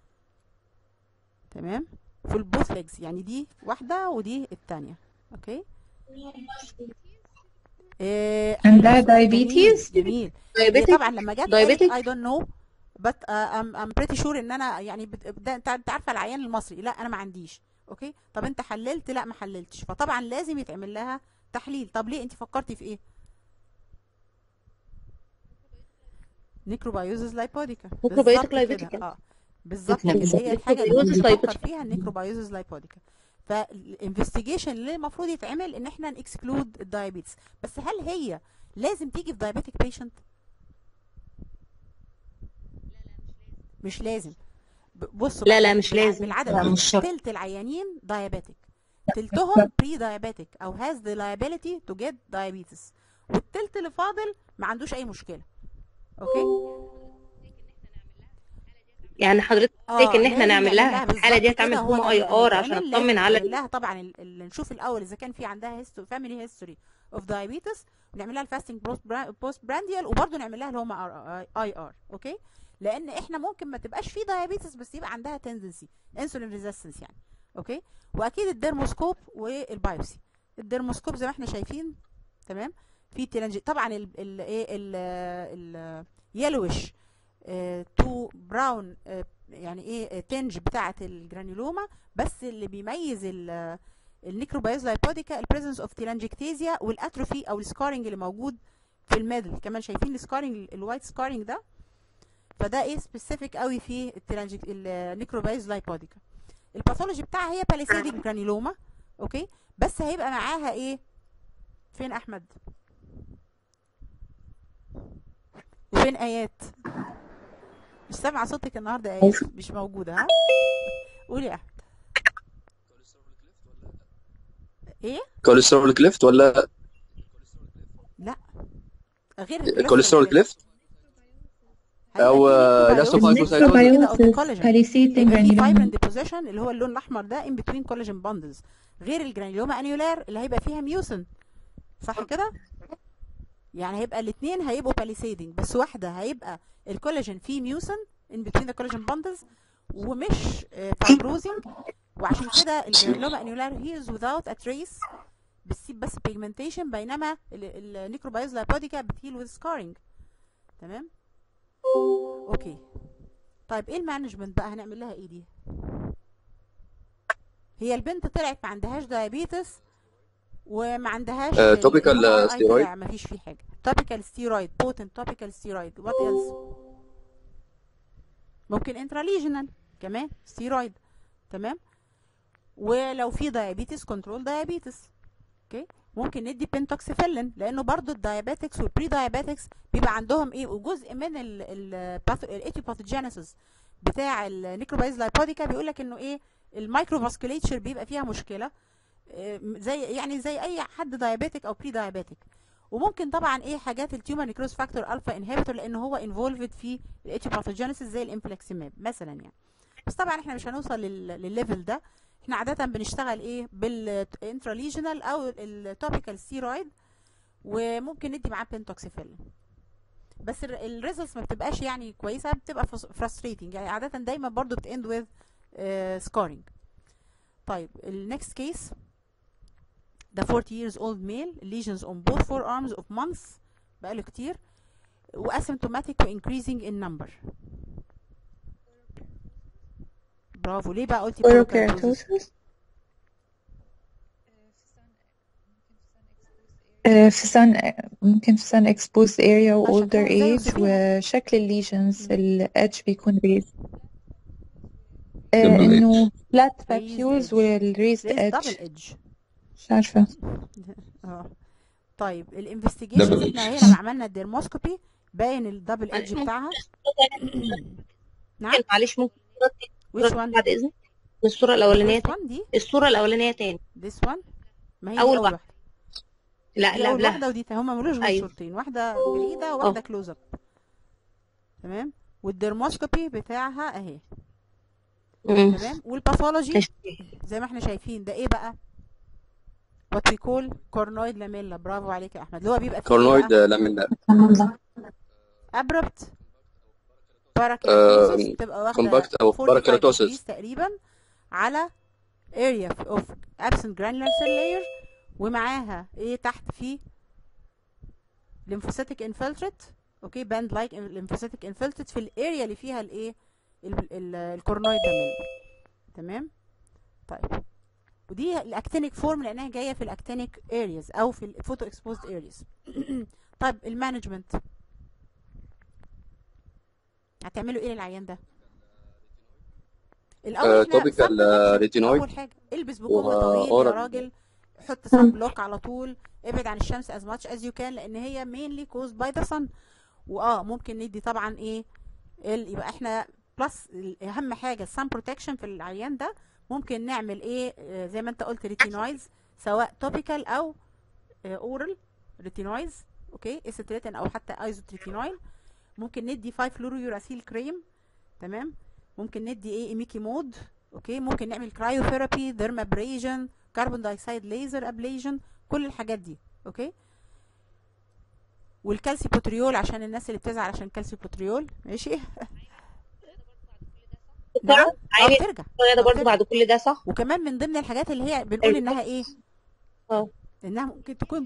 تمام في البوث ليجز يعني دي واحده ودي الثانيه اوكي إيه And حلو that جميل diabetes? جميل هي diabetic طبعا لما جت قالت diabetic I don't know but uh, I'm, I'm pretty sure ان انا يعني بت... ده انت انت عارفه العيان المصري لا انا ما عنديش اوكي طب انت حللت لا ما حللتش فطبعا لازم يتعمل لها تحليل طب ليه انت فكرتي في ايه نيكروبايوزز لايبوديكا ميكروبيوتيك بالظبط كده لايبيتيكال اه بالظبط كده هي الحاجه اللي ميكروبيوتيك بنفكر لايبيتيكال فيها النيكروبايوزز لايبوديكا فالانفستيجيشن اللي المفروض يتعمل ان احنا نكسكلود الدايابيتس بس هل هي لازم تيجي في دايابيتك بيشنت مش لازم ب- بصوا لا بقى لا مش بالع- لازم بالعدد لا كده مش شرط تلت العيانين دايابيتك تلتهم بري دايابيتك او has the liability to get diabetes والتلت اللي فاضل ما عندوش اي مشكله اوكي يعني حضرتك اه ان احنا لازم نعمل نعمل لها لها في الحاله بالظبط دي تعمل كده هو هوم ده اي اللي ار عشان هيتعمل اطمن لازم على نعمل لها طبعا ال- ال- نشوف الاول اذا كان في عندها فاميلي هيستوري اوف دايابيتس ونعمل لها الفاستنج بوست برانديال وبرده نعمل لها الهوم اي ار اوكي لان احنا ممكن ما تبقاش في دايابيتس بس يبقى عندها تندنسي انسولين ريزيستنس يعني اوكي واكيد الديرموسكوب والبايوسي الديرموسكوب زي ما احنا شايفين تمام في تلنج طبعا ال ال ايه ال ال يلوش تو براون يعني ايه تنج بتاعه الجرانيولوما بس اللي بيميز ال النيكروبايوز لايبوديكا البريزنس اوف تيلانجكتيزيا والاتروفي او السكارنج اللي موجود في الميدل كمان شايفين السكارنج الوايت سكارنج ده فده ايه سبيسيفيك قوي في التلانجك النيكروبايوز لايبوديكا الباثولوجي بتاعها هي باليسيديك جرانيولوما اوكي بس هيبقى معاها ايه فين احمد وفين ايات مش سامعه صوتك النهارده يا ايات مش موجوده ها قولي يا احمد ايه كوليسترول كليفت ولا لا غير كوليسترول كليفت او necrobiosis لاستوفايتوسايتوزس كده او necrobiosis collagen palisating هيبقى في فايبرين granuloma ديبوزيشن اللي هو اللون الاحمر ده in between collagen bundles غير الجرانيلوما انيولار اللي هيبقى فيها ميوسن صح كده يعني هيبقى الاثنين هيبقوا palisading بس واحده هيبقى الكولاجين فيه ميوسن in between the collagen bundles ومش فايبروزنج وعشان كده الجرانيلوما انيولار هي is without a trace بتسيب بس pigmentation بينما النيكروبايوز لابوديكا بتهيل with scarring تمام اوكي طيب ايه المانجمنت بقى هنعمل لها ايه دي هي البنت طلعت ما عندهاش دايابيتس وما عندهاش آه، topical ال MRI steroid. طلع ما فيش فيه حاجه توبيكال ستيرويد بوتنت توبيكال ستيرويد وات ايلس ممكن انتراليجنال كمان ستيرويد تمام ولو في دايابيتس كنترول دايابيتس اوكي ممكن ندي بنتوكسيفيلين لانه برضو الدايابيتكس والبري دايابيتكس بيبقى عندهم ايه وجزء من الايتيوباثوجينيسيس بتاع النيكروبايز لايبوديكا بيقول لك انه ايه المايكروفاسكوليتشر بيبقى فيها مشكله آه، زي يعني زي اي حد دايابيتك او بري دايابيتك وممكن طبعا ايه حاجات التيومر نيكروز فاكتور الفا انهبيتور لان هو انفولفد في الايتيوباثوجينيسيس زي الانفلكسيماب مثلا يعني بس طبعا احنا مش هنوصل لل- للليفل ده احنا عادة بنشتغل ايه بالانتراليجنال او التوبيكال ستيرويد وممكن ندي معاه بنتوكسيفيلين بس الريزلتس ما بتبقاش يعني كويسه بتبقى frustrating يعني عاده دايما برضو بتاند with سكارينج طيب النكست كيس ده 40 years old male lesions on both forearms of months بقاله كتير واسيمتوماتيك وانكريزنج in number برافو ليه بقى قلتي porokeratosis؟ porokeratosis آه، في sun ممكن في sun exposed area و عشان older كده زي age وسيبيها. وشكل الليجنز ال edge بيكون raised Double آه، إنه edge. flat Raised papules edge. وال raised raised double edge edge مش عارفة اه طيب الانفستيجيشن Double احنا edge. هنا لما عملنا الديرموسكوبي باين الدبل ايدج بتاعها نعم معلش ممكن which صورة one بعد إذنك الصورة الأولانية which one دي الصورة الأولانية تاني this one ما هي دي أول اول واحدة. واحده لا دي لا اول قبلها واحده ودي تا- هما ملوش غير أيوة. صورتين واحده بعيده وواحده كلوز اب تمام والديرموسكوبي بتاعها اهي مم. تمام والباثولوجي ماشي. زي ما احنا شايفين ده ايه بقى what we call cornoid lamella برافو عليك يا احمد اللي هو بيبقى فيه إيه كورنويد بقى؟ لامينا abrupt parakeratosis آم، بتبقى واخده compact أو 45 parakeratosis. degrees تقريبا على area of absent granular cell layer ومعاها ايه تحت في lymphocytic infiltrate اوكي باند لايك lymphocytic infiltrate في الاريا اللي فيها الايه الكورنويد لاميلا تمام طيب ودي الاكتينيك فورم لانها جايه في الاكتينيك ارياز او في الفوتو اكسبوزد ارياز طيب المانجمنت هتعملوا ايه للعيان ده الاول آه، احنا topical، sun آه، protection. retinoid. اول حاجه البس بكم و- طويل يا oral. راجل حط سان بلوك على طول ابعد عن الشمس as much as you can لان هي mainly caused by the sun واه ممكن ندي طبعا ايه ال- يبقى احنا بلس اهم حاجه السان بروتكشن في العيان ده ممكن نعمل ايه آه، زي ما انت قلت ريتينويز سواء توبيكال او اورال ريتينويز اوكي اسيتريتين او حتى ايزوتريتينويل ممكن ندي 5 فلورو يوراسيل كريم تمام ممكن ندي ايه ايميكي مود اوكي ممكن نعمل كرايوثيرابي ذيرمابريجن كربون دايوكسيد ليزر ابليجن كل الحاجات دي اوكي والكالسيبوتريول عشان الناس اللي بتزعل عشان كالسيبوتريول ماشي نعم اه عادي بترجع ده آه، برضه بترجع. بعد كل ده صح وكمان من ضمن الحاجات اللي هي بنقول انها ايه اه انها ممكن تكون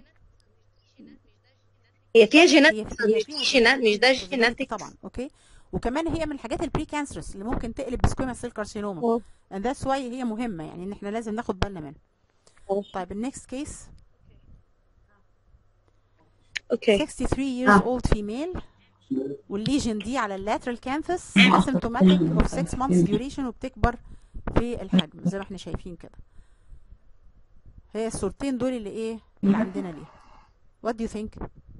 هي فيها جينات هي مش فيها دي جينات مش ده جينات جيناتك طبعا اوكي وكمان هي من الحاجات البري كانسرس اللي ممكن تقلب بسكويما سيل كارسينوما اه and that's why هي مهمه يعني ان احنا لازم ناخد بالنا منها طيب النكست كيس اوكي 63 years old female والليجن دي على اللاترال كانثس asymptomatic of 6 months duration وبتكبر في الحجم زي ما احنا شايفين كده هي الصورتين دول اللي ايه اللي عندنا ليه what do you think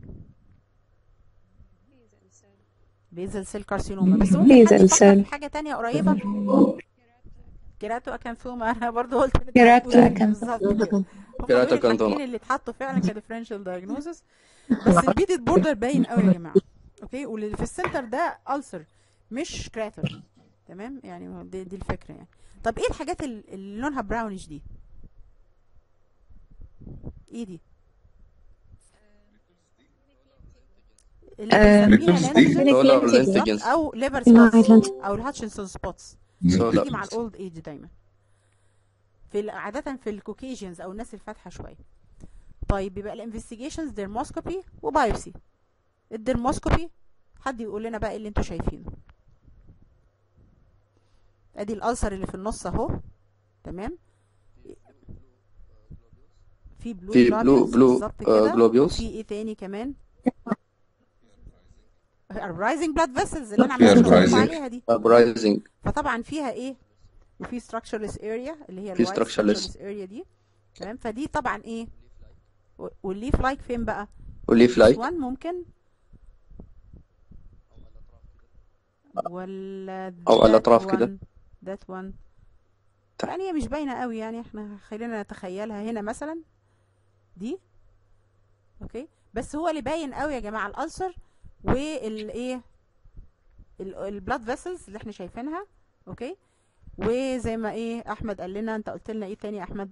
بيزل سيل كارسينوما بس ممكن حد Basal يفكر في cell. حاجه تانية قريبه كيراتو اكانثوما انا برضو قلت إن ده كيراتو هتقول أكانثوما. بالظبط كده هم كيراتو دول أكانثوما. الحاجتين اللي اتحطوا فعلا كديفرنشال دايجنوزس بس البيتد بوردر باين قوي يا جماعه اوكي واللي في السنتر ده ألسر مش كراتر تمام يعني هو دي, دي الفكره يعني طب ايه الحاجات ال- اللي لونها براونش دي ايه دي اللي آه، بنسميها Recurrence دي؟ لانجن Solar بالظبط lentigens. او ليفر Island. سبوتس او الهاتشنسون سبوتس Solar. بتيجي مع الاولد ايج دايما في ال- عاده في الكوكيجنز او الناس الفاتحه شويه طيب بيبقى الانفستيجيشنز ديرموسكوبي وبايوسي الديرموسكوبي حد يقول لنا بقى ايه اللي انتوا شايفينه ادي الالسر اللي في النص اهو تمام في بلو في blue- globules blue, بالظبط آه، كده globules. وفي ايه تاني كمان الرايزنج بلاد فيسلز اللي انا فيها عماله اشاور rising. عليها دي uprising فطبعا فيها ايه وفي structureless area اللي هي في الوايت structureless. structureless area دي تمام فدي طبعا ايه و- والليف لايك فين بقى وليف this لايك one ممكن ولا أو that الأطراف كده. one that one تحت. يعني هي مش باينة قوي يعني احنا خلينا نتخيلها هنا مثلا دي اوكي بس هو اللي باين قوي يا جماعة الألسر والايه البلاد فيسلز اللي احنا شايفينها اوكي وزي ما ايه احمد قال لنا انت قلت لنا ايه تاني يا احمد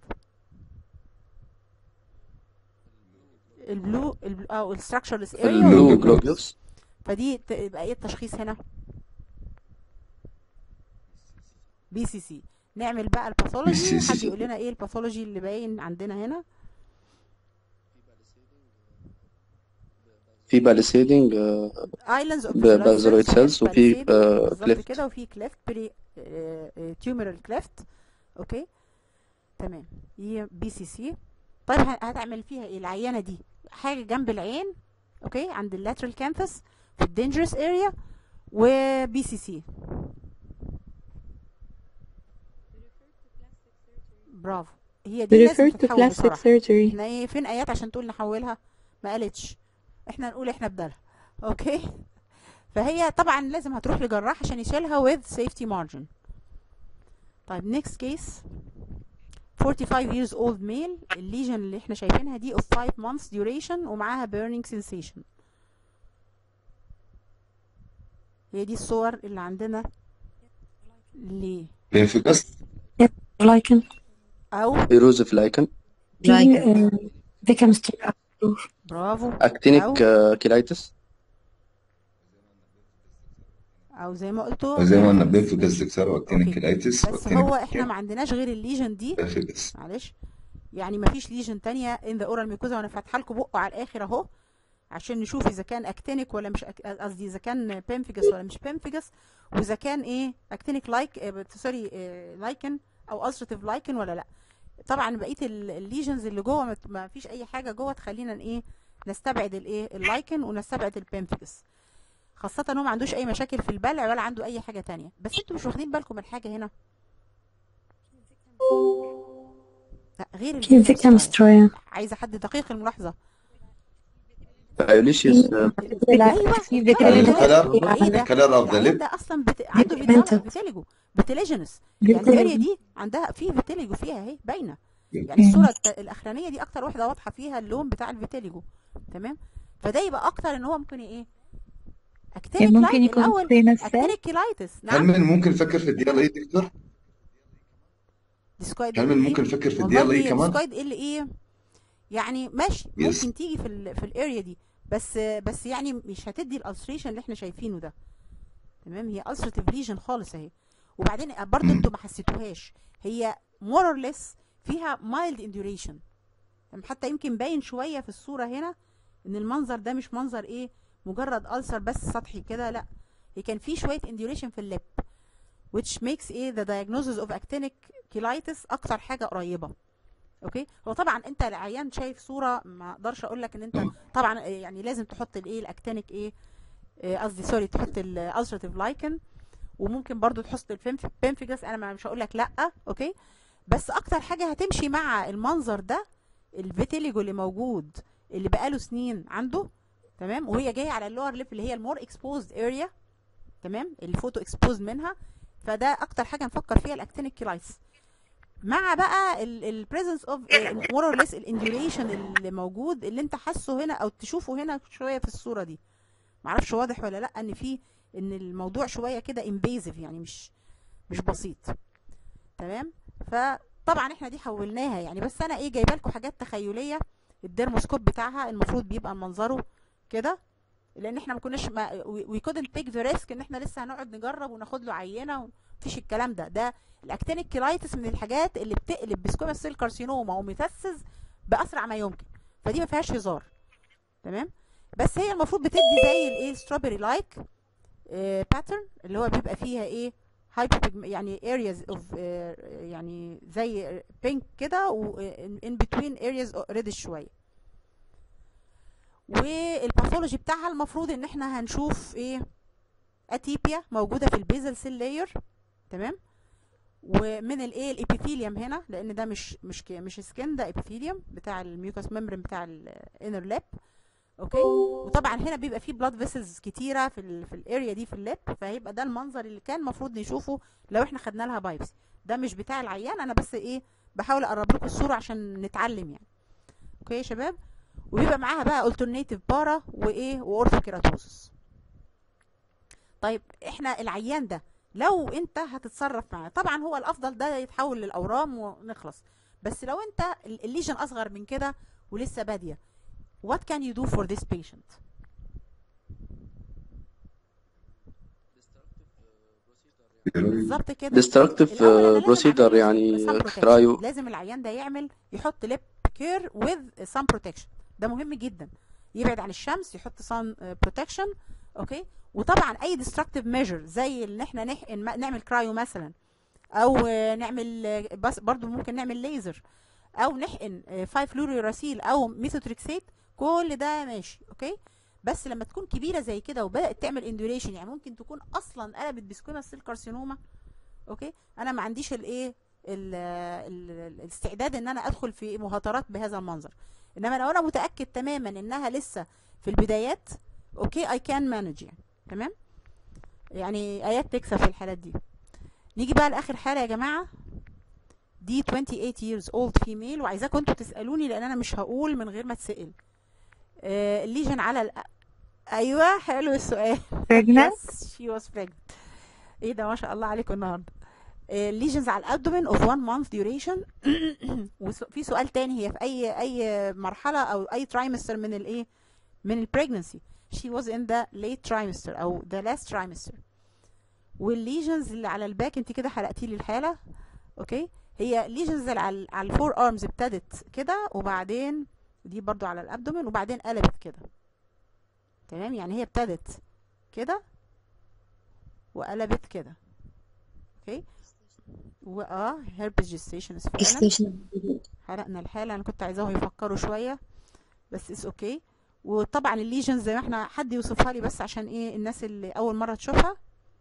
البلو البلو او الستراكشرلس اريا البلو blue globules فدي تبقى ايه التشخيص هنا بي سي سي نعمل بقى الباثولوجي BCC. حد يقول لنا ايه الباثولوجي اللي باين عندنا هنا في باليسيدنج ايلاندز اوف ب- basoid cells وفي، آه، بالظبط cleft. كده وفي كليفت بري تيومرال كليفت اوكي تمام هي بي سي سي طيب ه- هتعمل فيها ايه العينه دي حاجه جنب العين اوكي عند اللاترال كانثس في الدينجرس اريا وبي سي سي برافو هي دي لازم refer to تتحول plastic بصراحه surgery احنا ايه فين ايات عشان تقول نحولها ما قالتش احنا نقول احنا بدلها اوكي فهي طبعا لازم هتروح لجراح عشان يشيلها with safety margin طيب next case 45 years old male الليجن اللي احنا شايفينها دي of 5 months duration ومعاها burning sensation هي دي الصور اللي عندنا ليه بينفقس لايكن او ايروزيف لايكن في ذا كيمستري برافو اكتينيك كيلايتس او زي ما قلتوا زي ما قلنا بينفقس دكتور واكتينيك أوكي. كيلايتس بس هو احنا ما عندناش غير الليجن دي بينفقس معلش يعني ما فيش ليجن تانية ان ذا اورال ميكوزا وانا فاتحه لكم بقه على الاخر اهو عشان نشوف اذا كان اكتينيك ولا مش أك- قصدي اذا كان بيمفيجس ولا مش بيمفيجس واذا كان ايه اكتينيك لايك سوري لايكن او ulcerative لايكن ولا لا طبعا بقيه ال- الليجنز اللي جوه ما- ما فيش اي حاجه جوه تخلينا ايه نستبعد الايه اللايكن ونستبعد البيمفيجس خاصة ان هو ما عندوش اي مشاكل في البلع ولا عنده اي حاجة تانية بس انتوا مش واخدين بالكم من حاجة هنا لا غير في ذا الفيتامين كيمستري عايزة حد دقيق الملاحظة بايوليشيوس ايوه في طبعاً. الكلر ايه ده الكلر اوف ذا العيان ليب ده اصلا بت... عنده Pigmented. فيتيليجو فيتيليجينس يعني الاريا دي عندها في فيتيليجو فيها اهي باينه يعني الصوره الت- الاخرانيه دي اكتر واحده واضحه فيها اللون بتاع الفيتيليجو تمام فده يبقى اكتر ان هو ممكن ايه اكتينيك يعني ممكن لايت يكون الاول سينس سيل اكتينيك كيلايتس هل نعم من ممكن نفكر في الدي ال اي دكتور؟ ديسكويد هل من ممكن نفكر في الدي ال اي والله كمان؟ ديسكويد ال ايه يعني ماشي Yes. ممكن تيجي في ال في الاريا دي بس بس يعني مش هتدي الالستريشن اللي احنا شايفينه ده تمام هي ulcerative ليجن خالص اهي وبعدين برضه انتوا ما حسيتوهاش هي more or less فيها mild induration تمام؟ حتى يمكن باين شويه في الصوره هنا ان المنظر ده مش منظر ايه مجرد ألسر بس سطحي كده لا هي كان في شويه induration في اللب which makes ايه the diagnosis of actinic cheilitis اكتر حاجه قريبه اوكي هو طبعا انت العيان شايف صوره ما اقدرش اقول لك ان انت طبعا آه، يعني لازم تحط الايه الاكتينيك ايه آه، قصدي سوري تحط الالسراتيف لايكن وممكن برضو تحط البيمفيجس انا ما- مش هقول لك لا اوكي بس اكتر حاجه هتمشي مع المنظر ده الفيتيليجو اللي موجود اللي بقاله سنين عنده تمام وهي جايه على اللور ليف اللي هي المور اكسبوزد اريا تمام اللي فوتو اكسبوزد منها فده اكتر حاجه نفكر فيها الاكتينيك كيلايتس مع بقى البريزنس اوف مور اور ليس الانديوريشن اللي موجود اللي انت حاسه هنا او تشوفه هنا شويه في الصوره دي معرفش واضح ولا لا ان في ان الموضوع شويه كده انفيزيف يعني مش مش بسيط تمام فطبعا احنا دي حولناها يعني بس انا ايه جايبه لكم حاجات تخيليه الديرموسكوب بتاعها المفروض بيبقى منظره كده لان احنا ما كناش ما وي كودنت تيك ذا ريسك ان احنا لسه هنقعد نجرب وناخد له عينه مفيش الكلام ده ده الاكتينيك كيلايتس من الحاجات اللي بتقلب بسكوما سيل كارسينوما وميتاسيس باسرع ما يمكن فدي ما فيهاش هزار تمام بس هي المفروض بتدي زي الايه ستروبري لايك باترن اللي هو بيبقى فيها ايه هايبر يعني areas of آه، يعني زي بينك كده و in between areas reddish شويه والباثولوجي بتاعها المفروض ان احنا هنشوف ايه اتيبيا موجوده في البيزل سيل لاير تمام ومن الايه الابيثيليوم هنا لان ده مش مش ك- مش سكين ده ابيثيليوم بتاع الميوكاس ممبرين بتاع الانر لاب اوكي وطبعا هنا بيبقى فيه بلاد فيسلز كتيره في ال في الاريا دي في اللاب فهيبقى ده المنظر اللي كان المفروض نشوفه لو احنا خدنا لها بايبسي ده مش بتاع العيان انا بس ايه بحاول اقرب لكم الصوره عشان نتعلم يعني اوكي يا شباب وبيبقى معاها بقى الترنيتيف بارا وايه واورثوكيراتوزس طيب احنا العيان ده لو انت هتتصرف معاه طبعا هو الافضل ده يتحول للاورام ونخلص بس لو انت ال- الليجن اصغر من كده ولسه باديه what can you do for this patient بالظبط كده destructive الاول انا uh, لازم procedure اعمل يعني some uh, protection. cryo لازم العيان ده يعمل يحط ليب كير with sun protection ده مهم جدا يبعد عن الشمس يحط sun protection اوكي وطبعا اي destructive measure زي ان احنا نحقن نعمل كرايو مثلا او آه، نعمل آه، بس برضو ممكن نعمل ليزر او نحقن 5 فلوريوراسيل او ميثوتريكسيت كل ده ماشي اوكي بس لما تكون كبيره زي كده وبدات تعمل اندوليشن يعني ممكن تكون اصلا قلبت بسكوما سيل كارسينوما اوكي انا ما عنديش الايه ال- ال- الاستعداد ان انا ادخل في مهاترات بهذا المنظر انما لو انا متاكد تماما انها لسه في البدايات اوكي اي كان مانج يعني تمام يعني ايات تكسب في الحالات دي نيجي بقى لاخر حاله يا جماعه دي 28 years old female وعايزاكم انتوا تسالوني لان انا مش هقول من غير ما تسال آه الليجن على ال... ايوه حلو السؤال pregnant yes she was pregnant ايه ده ما شاء الله عليكم النهارده ليجنز على الابدومين اوف 1 مانث ديوريشن وفي سؤال تاني هي في اي اي مرحله او اي ترايمستر من الايه من البريجنسي she was in the late trimester او the last trimester والليجنز اللي على الباك انت كده حرقتي لي الحاله اوكي هي ليجنز اللي على على الفور ارمز ابتدت كده وبعدين دي برضو على الابدومين وبعدين قلبت كده تمام يعني هي ابتدت كده وقلبت كده اوكي واه هيربس جيستيشنز فعلا حرقنا الحالة انا كنت عايزاهم يفكروا شوية بس اس اوكي وطبعا الليجنز زي ما احنا حد يوصفها لي بس عشان ايه الناس اللي اول مرة تشوفها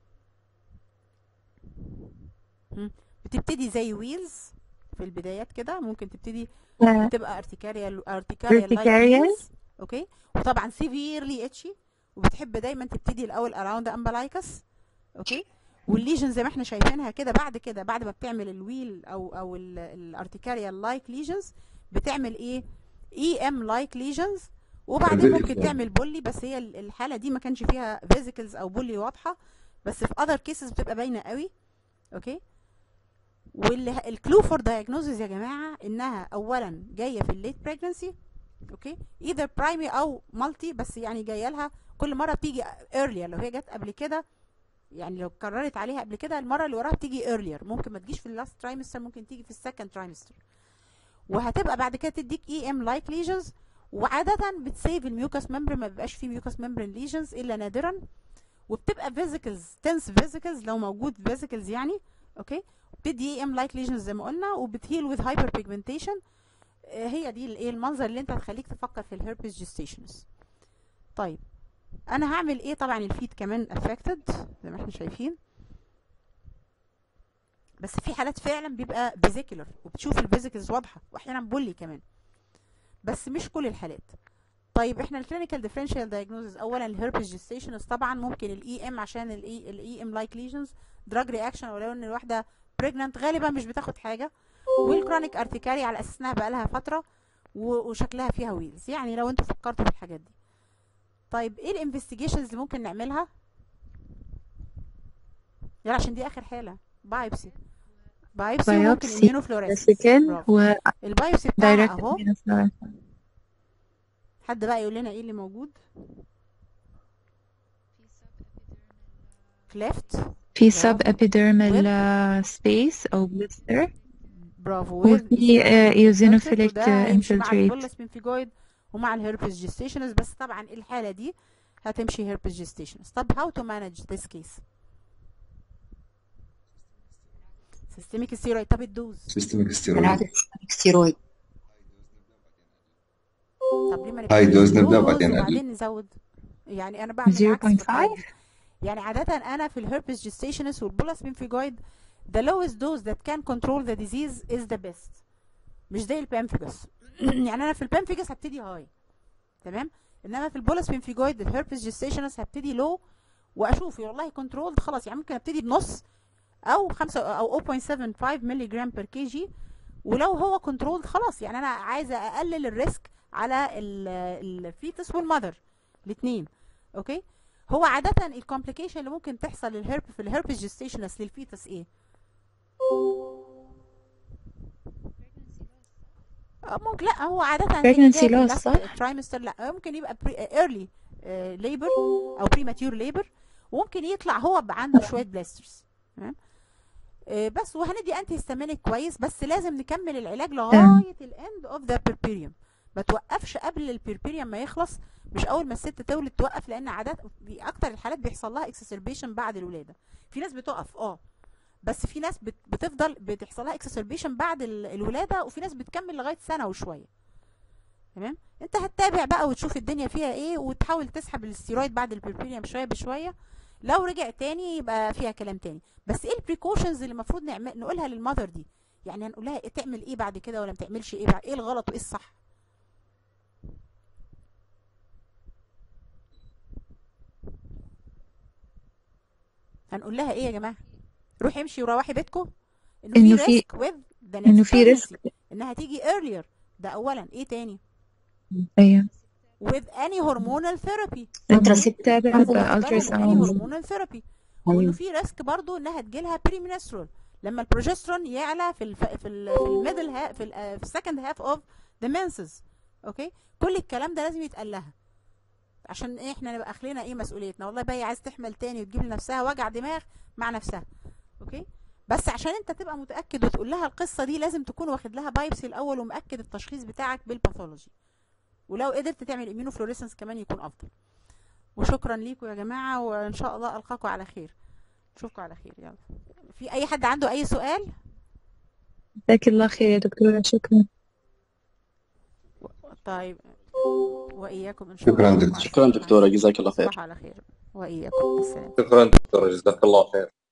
مم. بتبتدي زي ويلز في البدايات كده ممكن تبتدي آه، تبقى ارتكاريال ارتكاريال Urticarial. اوكي وطبعا سيفيرلي اتشي وبتحب دايما تبتدي الاول اراوند امبلايكس اوكي والليجن زي ما احنا شايفينها كده بعد كده بعد ما بتعمل الويل او او الارتكاريال لايك ليجنز بتعمل ايه اي ام لايك ليجنز وبعدين ممكن تعمل بولي بس هي ال- الحاله دي ما كانش فيها فيزيكلز او بولي واضحه بس في اذر كيسز بتبقى باينه قوي اوكي والكلو فور دايجنوزز يا جماعه انها اولا جايه في الليت بريجنسي اوكي ايذر برايمري او مالتي بس يعني جايه لها كل مره بتيجي earlier لو هي جت قبل كده يعني لو كررت عليها قبل كده المره اللي وراها بتيجي earlier ممكن ما تجيش في اللاست ترايمستر ممكن تيجي في السكند ترايمستر وهتبقى بعد كده تديك اي ام لايك ليجنز وعاده بتسيف الميوكاس ممبرين ما بيبقاش فيه ميوكاس ممبرين ليجنز الا نادرا وبتبقى فيزيكلز تنس فيزيكلز لو موجود فيزيكلز يعني اوكي بتدي اي ام لايك ليجنز زي ما قلنا وبتهيل وذ هايبر بيجمنتيشن هي دي الايه المنظر اللي انت هتخليك تفكر في الهيربس جيستيشنز طيب انا هعمل ايه طبعا الفيت كمان افكتد زي ما احنا شايفين بس في حالات فعلا بيبقى فيزيكولر وبتشوف الفيزيكلز واضحه واحيانا بولي كمان بس مش كل الحالات طيب احنا الكلينيكال ديفرنشال دايجنوزز اولا الهيربس جيستيشنز طبعا ممكن الاي ام عشان الاي الاي ام لايك ليجنز دراج رياكشن ولو ان الواحده بريجننت غالبا مش بتاخد حاجه والكرونيك ارتكاري على اساس انها بقى لها فتره و- وشكلها فيها ويلز يعني لو انتوا فكرتوا في الحاجات دي طيب ايه الانفستيجيشنز اللي ممكن نعملها يلا عشان دي اخر حاله بايبسي بايبسي وممكن biopsy immunofluorescence vesicle برافو و البايبسي بتاعنا direct اهو immunofluorescence حد بقى يقول لنا ايه اللي موجود cleft في برافو subepidermal with uh, space أو blister برافو with وفي uh, eosinophilic filter eosinophilic وده uh, هيمشي مع infiltrate البولس بنفيجويد ومع الهيربس جيستيشنس بس طبعا الحالة دي هتمشي هيربس جيستيشنس طب how to manage this case systemic steroid طب الدوز سيستميك انا ستيرويد عارف ستيرويد طب ليه ما هاي نبتديش دوز نبدأ بالدوز وبعدين أقل وبعدين نزود يعني انا بعمل العكس في الحالة 0.5 دي يعني عادة انا في الهيربس جيستيشنس والبولس بنفيجويد the lowest dose that can control the disease is the best مش زي البامفيجاس يعني انا في البامفيجاس هبتدي هاي تمام انما في البولس بنفيجويد الهيربس جيستيشنس هبتدي لو واشوف والله كنترول خلاص يعني ممكن ابتدي بنص او 5 او 0.75 مللي جرام بير كي جي ولو هو كنترول خلاص يعني انا عايزه اقلل الريسك على الفيتس والمذر الاثنين اوكي هو عاده الكومبليكيشن اللي ممكن تحصل للهرب في الهربس جيستيشنس للفيتس ايه آه، ممكن لا هو عادة pregnancy اللي loss جاب صح؟ ترايمستر لا ممكن يبقى pre- early آه، labor او premature labor وممكن يطلع هو بقى عنده شوية blasters تمام آه، بس وهندي انتي هيستامينيك كويس بس لازم نكمل العلاج تمام لغاية الاند اوف ذا بيربيريوم ما توقفش قبل البيربيريوم ما يخلص مش اول ما الست تولد توقف لان عادات دي اكتر الحالات بيحصل لها exacerbation بعد الولادة في ناس بتقف اه بس في ناس بت- بتفضل بتحصل لها exacerbation بعد ال- الولادة وفي ناس بتكمل لغاية سنة وشوية تمام انت هتتابع بقى وتشوف الدنيا فيها ايه وتحاول تسحب الاستيرويد بعد البربيريوم شويه بشويه لو رجع تاني يبقى فيها كلام تاني بس ايه البريكوشنز اللي المفروض نعمل نقولها للمذر دي يعني هنقول لها إيه تعمل ايه بعد كده ولا ما تعملش ايه بعد ايه الغلط وايه الصح هنقول لها ايه يا جماعه روحي امشي وروحي بيتكم انه في إنه في ريسك with the إنه next في pregnancy risk انها تيجي earlier ده اولا ايه تاني أيوة with any hormonal therapy انتراسيبتيف تتابع تاخد بالها من any بألتراساوند hormonal therapy وانه أيوة في ريسك برضو انها تجيلها بريمنسترول لما البروجسترون يعلى في الف... في ال... في الميدل ها... في ال... في السكند هاف اوف ذا منسز اوكي كل الكلام ده لازم يتقال لها عشان إيه احنا نبقى اخلينا ايه مسؤوليتنا والله بقى هي عايز تحمل تاني وتجيب لنفسها وجع دماغ مع نفسها اوكي بس عشان انت تبقى متاكد وتقول لها القصه دي لازم تكون واخد لها بايبسي الاول ومأكد التشخيص بتاعك بالباثولوجي ولو قدرت تعمل اميونوفلوريسنس كمان يكون افضل وشكرا ليكم يا جماعه وان شاء الله القاكم على خير اشوفكم على خير يلا في اي حد عنده اي سؤال جزاك الله خير يا دكتورة شكرا طيب واياكم ان شاء شكرا الله دكتور مع شكرا السلامه دكتورة جزاك الله خير تصبحوا على خير واياكم السلام شكرا دكتور جزاك الله خير